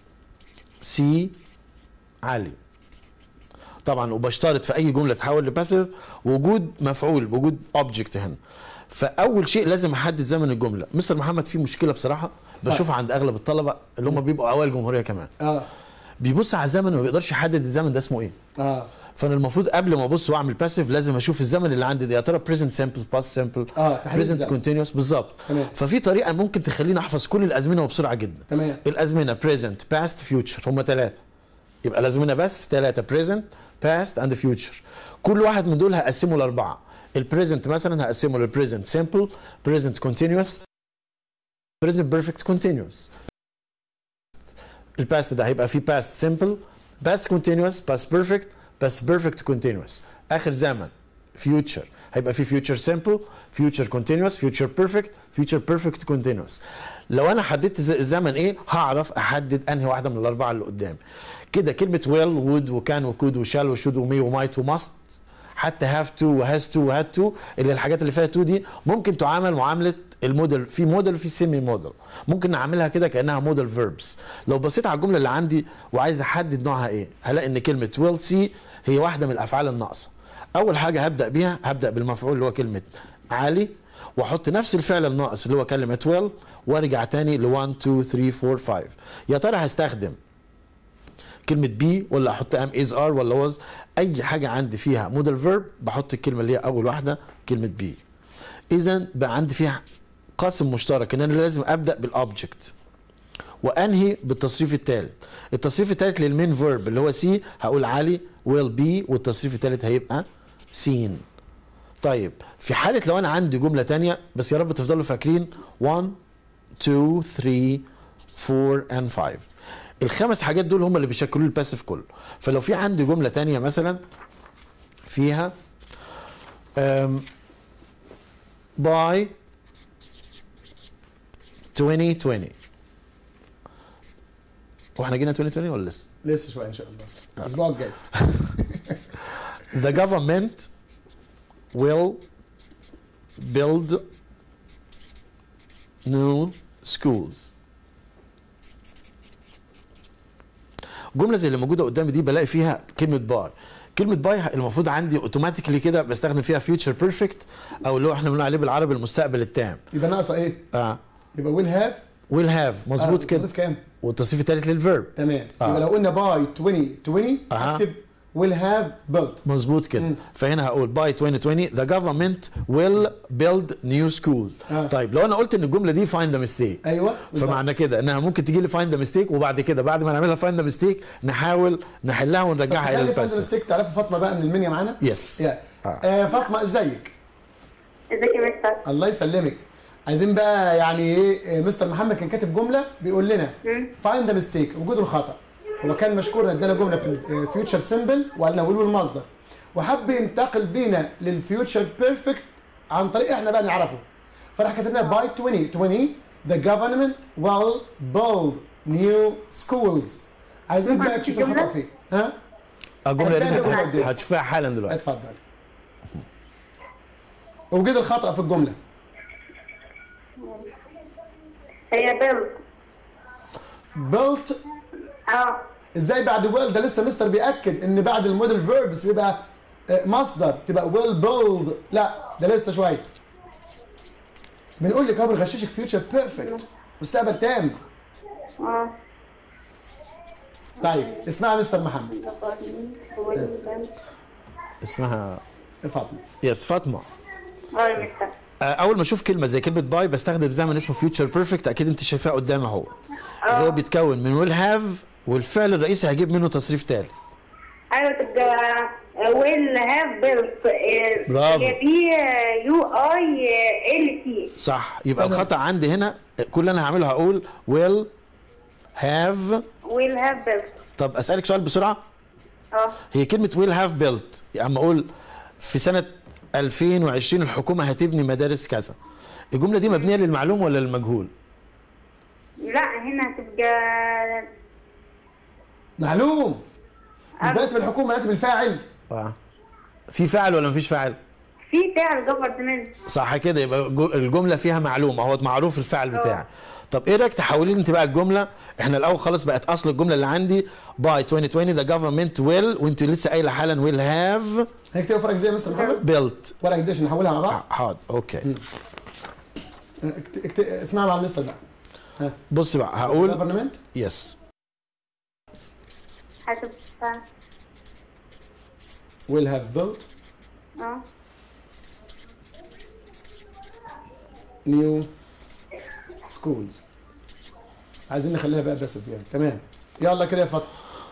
see علي طبعا وبشترط في اي جمله تحول لباسيف وجود مفعول وجود اوبجكت هنا فاول شيء لازم احدد زمن الجمله مستر محمد في مشكله بصراحه بشوفها عند اغلب الطلبه اللي هم بيبقوا اوائل الجمهوريه كمان اه بيبص على الزمن وما بيقدرش يحدد الزمن ده اسمه ايه اه فانا المفروض قبل ما ابص واعمل باسيف لازم اشوف الزمن اللي عندي ده يا ترى بريزنت سامبل باست سامبل آه، تحديد بريزنت الزمن. كونتينوس بالظبط تمام. ففي طريقه ممكن تخليني احفظ كل الازمنه وبسرعه جدا تمام الازمنه بريزنت باست فيوتشر هم ثلاثه يبقى الازمنه بس ثلاثه بريزنت باست اند فيوتشر كل واحد من دول هقسمه لاربعه البريزنت مثلا هقسمه للبريزنت سامبل بريزنت كونتينوس بريزنت بيرفكت كونتينوس الباست ده هيبقى فيه باست سامبل باست كونتينوس باست بيرفكت باست بيرفكت كونتينوس اخر زمن فيوتشر هيبقى فيه فيوتشر سامبل فيوتشر كونتينوس فيوتشر بيرفكت فيوتشر بيرفكت كونتينوس لو انا حددت ز- الزمن ايه هعرف احدد انهي واحده من الاربعه اللي قدام كده كلمه ويل وود وكان وكود وشال وشود ومي ومايت وماست حتى هاف تو وهاز تو وهاد تو اللي الحاجات اللي فيها تو دي ممكن تعامل معامله الموديل في موديل وفي سيمي موديل ممكن نعملها كده كانها موديل فيربس لو بصيت على الجمله اللي عندي وعايز احدد نوعها ايه هلاقي ان كلمه ويل سي هي واحده من الافعال الناقصه اول حاجه هبدا بيها هبدا بالمفعول اللي هو كلمه عالي واحط نفس الفعل الناقص اللي هو كلمه ويل وارجع تاني ل 1 2 3 4 5 يا ترى هستخدم كلمة بي ولا احط ام از ار ولا واز اي حاجة عندي فيها موديل فيرب بحط الكلمة اللي هي اول واحدة كلمة بي اذا بقى عندي فيها قاسم مشترك ان انا لازم ابدا بالاوبجكت وانهي بالتصريف الثالث التصريف الثالث للمين فيرب اللي هو سي هقول علي ويل بي والتصريف الثالث هيبقى سين طيب في حالة لو انا عندي جملة تانية بس يا رب تفضلوا فاكرين 1 2 3 4 and 5 الخمس حاجات دول هم اللي بيشكلوا الباسيف كله فلو في عندي جملة تانية مثلا فيها um, by 2020 واحنا جينا 2020 ولا لسه؟ لسه شويه ان شاء الله الاسبوع الجاي The government will build new schools. جملة زي اللي موجودة قدامي دي بلاقي فيها كلمة باي. كلمة باي المفروض عندي اوتوماتيكلي كده بستخدم فيها فيوتشر بيرفكت او اللي هو احنا بنقول عليه بالعربي المستقبل التام. يبقى ناقصه ايه؟ اه يبقى ويل هاف ويل هاف مظبوط كده تصريف كام؟ والتصريف الثالث للفيرب تمام آه. يبقى لو قلنا باي 2020 أها. اكتب ويل هاف بيلت مظبوط كده مم. فهنا هقول باي 2020 the government will build new schools آه. طيب لو انا قلت ان الجمله دي find the mistake ايوه بالظبط. فمعنى كده انها ممكن تجي لي فايند ذا ميستيك وبعد كده بعد ما نعملها فايند ذا ميستيك نحاول نحلها ونرجعها الى خلي فاند الباسف مستيك تعرفي فاطمه بقى من المنيا معانا يس يا آه. آه فاطمه ازيك ازيك يا مستر الله يسلمك عايزين بقى يعني ايه آه، مستر محمد كان كاتب جمله بيقول لنا فايند ذا ميستيك وجود الخطا هو كان مشكور ان ادانا جمله في الفيوتشر سيمبل وقال لنا ولو المصدر وحب ينتقل بينا للفيوتشر بيرفكت عن طريق احنا بقى نعرفه فراح كاتب لنا باي 2020 the government will build new schools عايزين ممكن بقى تشوف الجملة؟ الخطا فين ها الجمله دي هتبان هت- قدام. هتشوفها حالا دلوقتي اتفضل وجد الخطا في الجمله هي بيل built اه ازاي بعد ويل ده لسه مستر بياكد ان بعد الموديل فيربس بيبقى آه، مصدر تبقى ويل بيلد لا ده لسه شويه بنقول لك اهو بنغششك فيوتشر بيرفكت مستقبل تام اه طيب اسمعي يا مستر محمد اسمها فاطمه يس فاطمه اه يا مستر آه، اول ما اشوف كلمه زي كلمه باي بستخدم زمن اسمه فيوتشر بيرفكت اكيد انت شايفاه قدامي اهو اللي هو بيتكون من ويل هاف والفعل الرئيسي هجيب منه تصريف تالت ايوه تبقى ويل هاف بيلت برافو. هي بي يو اي ال تي صح يبقى تمام. الخطا عندي هنا كل اللي انا هعمله هقول ويل هاف ويل هاف بيلت طب اسالك سؤال بسرعه اه هي كلمة ويل هاف بيلت يعني اقول في سنة 2020 الحكومة هتبني مدارس كذا الجملة دي مبنية للمعلوم ولا للمجهول؟ لا هنا هتبقى معلوم مش بنات بالحكومه بنات بالفاعل اه في فاعل ولا مفيش فاعل؟ في فعل جفرمنت صح كده يبقى جو- الجملة فيها معلومة هو معروف الفعل بتاعي طب ايه رايك تحولي لي انت بقى الجملة احنا الاول خلاص بقت اصل الجملة اللي عندي باي 2020 the government will وانت لسه قايلة حالا will have هنكتبها في ورقه جديده يا مستر محمد built ورقه جديده عشان نحولها مع بعض حاضر اوكي اكت... اكت... اسمعها مع المستر بقى بص بقى هقول جفرمنت يس هتبقى will have built اه new schools عايزين نخليها بقى بس يعني تمام يلا كده يا فاطمه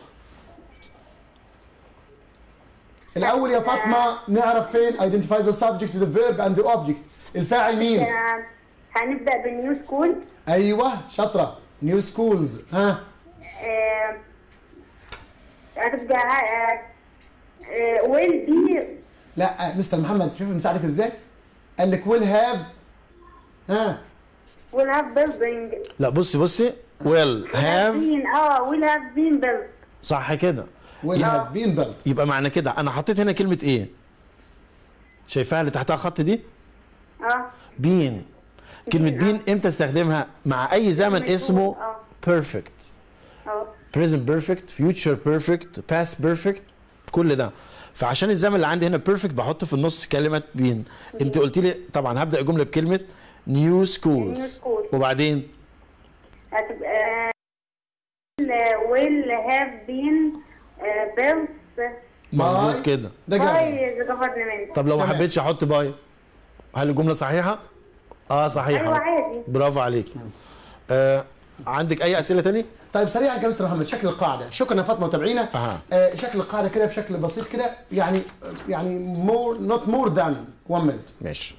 الاول يا فاطمه نعرف فين identify the subject the verb and the object الفاعل مين آه، هنبدا بالنيو سكول ايوه شاطره new schools ها آه، هتبقى ويل بي لا مستر محمد شوف مساعدك ازاي قال لك will have ها ويل هاف بيلدينج لا بصي بصي will have بين اه ويل هاف بين بيلد صح كده will have been built يبقى معنى كده انا حطيت هنا كلمه ايه شايفاها اللي تحتها خط دي اه بين كلمه بين، بين امتى استخدمها مع اي زمن كلمة اسمه اه. perfect اه present perfect future perfect past perfect كل ده فعشان الزمن اللي عندي هنا perfect بحط في النص كلمه بين انت قلت لي طبعا هبدا الجمله بكلمه new schools New schools. وبعدين هتبقى ويل هاف بين بيلد مظبوط باي. كده ده جميل باي ذا جفرمنت طب لو ما تمام. حبيتش احط باي هل الجمله صحيحه اه صحيحه ايوه عادي برافو عليك آه عندك اي اسئله تاني طيب سريعا يا مستر محمد شكل القاعده شكرا يا فاطمه متابعينا أها. آه شكل القاعده كده بشكل بسيط كده يعني يعني مور نوت مور ذان 1 مينت ماشي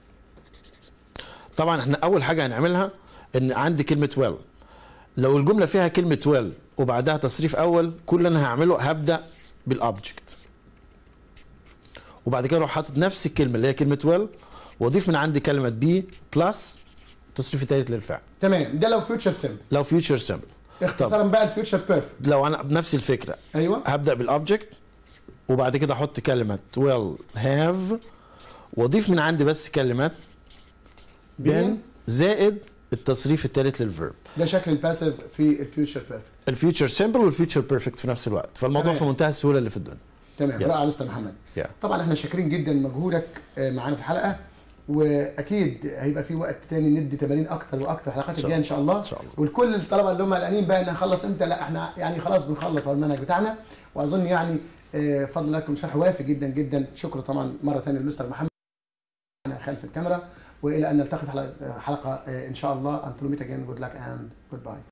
طبعا احنا اول حاجه هنعملها ان عندي كلمه ويل لو الجمله فيها كلمه ويل وبعدها تصريف اول كل اللي انا هعمله هبدا بالاوبجكت وبعد كده اروح حاطط نفس الكلمه اللي هي كلمه ويل واضيف من عندي كلمه بي بلس تصريف الثالث للفعل تمام ده لو فيوتشر سيمبل لو فيوتشر سيمبل اختصارا بقى الفيوتشر بيرفكت لو انا بنفس الفكره ايوه هبدا بالاوبجكت وبعد كده احط كلمه will have واضيف من عندي بس كلمه been زائد التصريف الثالث للفيرب ده شكل الباسيف في الفيوتشر بيرفكت الفيوتشر سيمبل والفيوتشر بيرفكت في نفس الوقت فالموضوع تمام. في منتهى السهوله اللي في الدنيا تمام Yes. رائع مستر محمد Yeah. طبعا احنا شاكرين جدا مجهودك آه، معانا في الحلقه واكيد هيبقى في وقت تاني ندي تمارين اكتر واكتر الحلقات شاء الجايه ان شاء الله إن شاء الله. ولكل الطلبه اللي هم قلقانين بقى ان هنخلص امتى لا احنا يعني خلاص بنخلص على المنهج بتاعنا واظن يعني آه، فضل لكم شرح وافي جدا جدا شكرا طبعا مره ثانيه لمستر محمد أنا خلف الكاميرا والى ان نلتقي في حلقه حلقة، آه، ان شاء الله until we meet again good luck and goodbye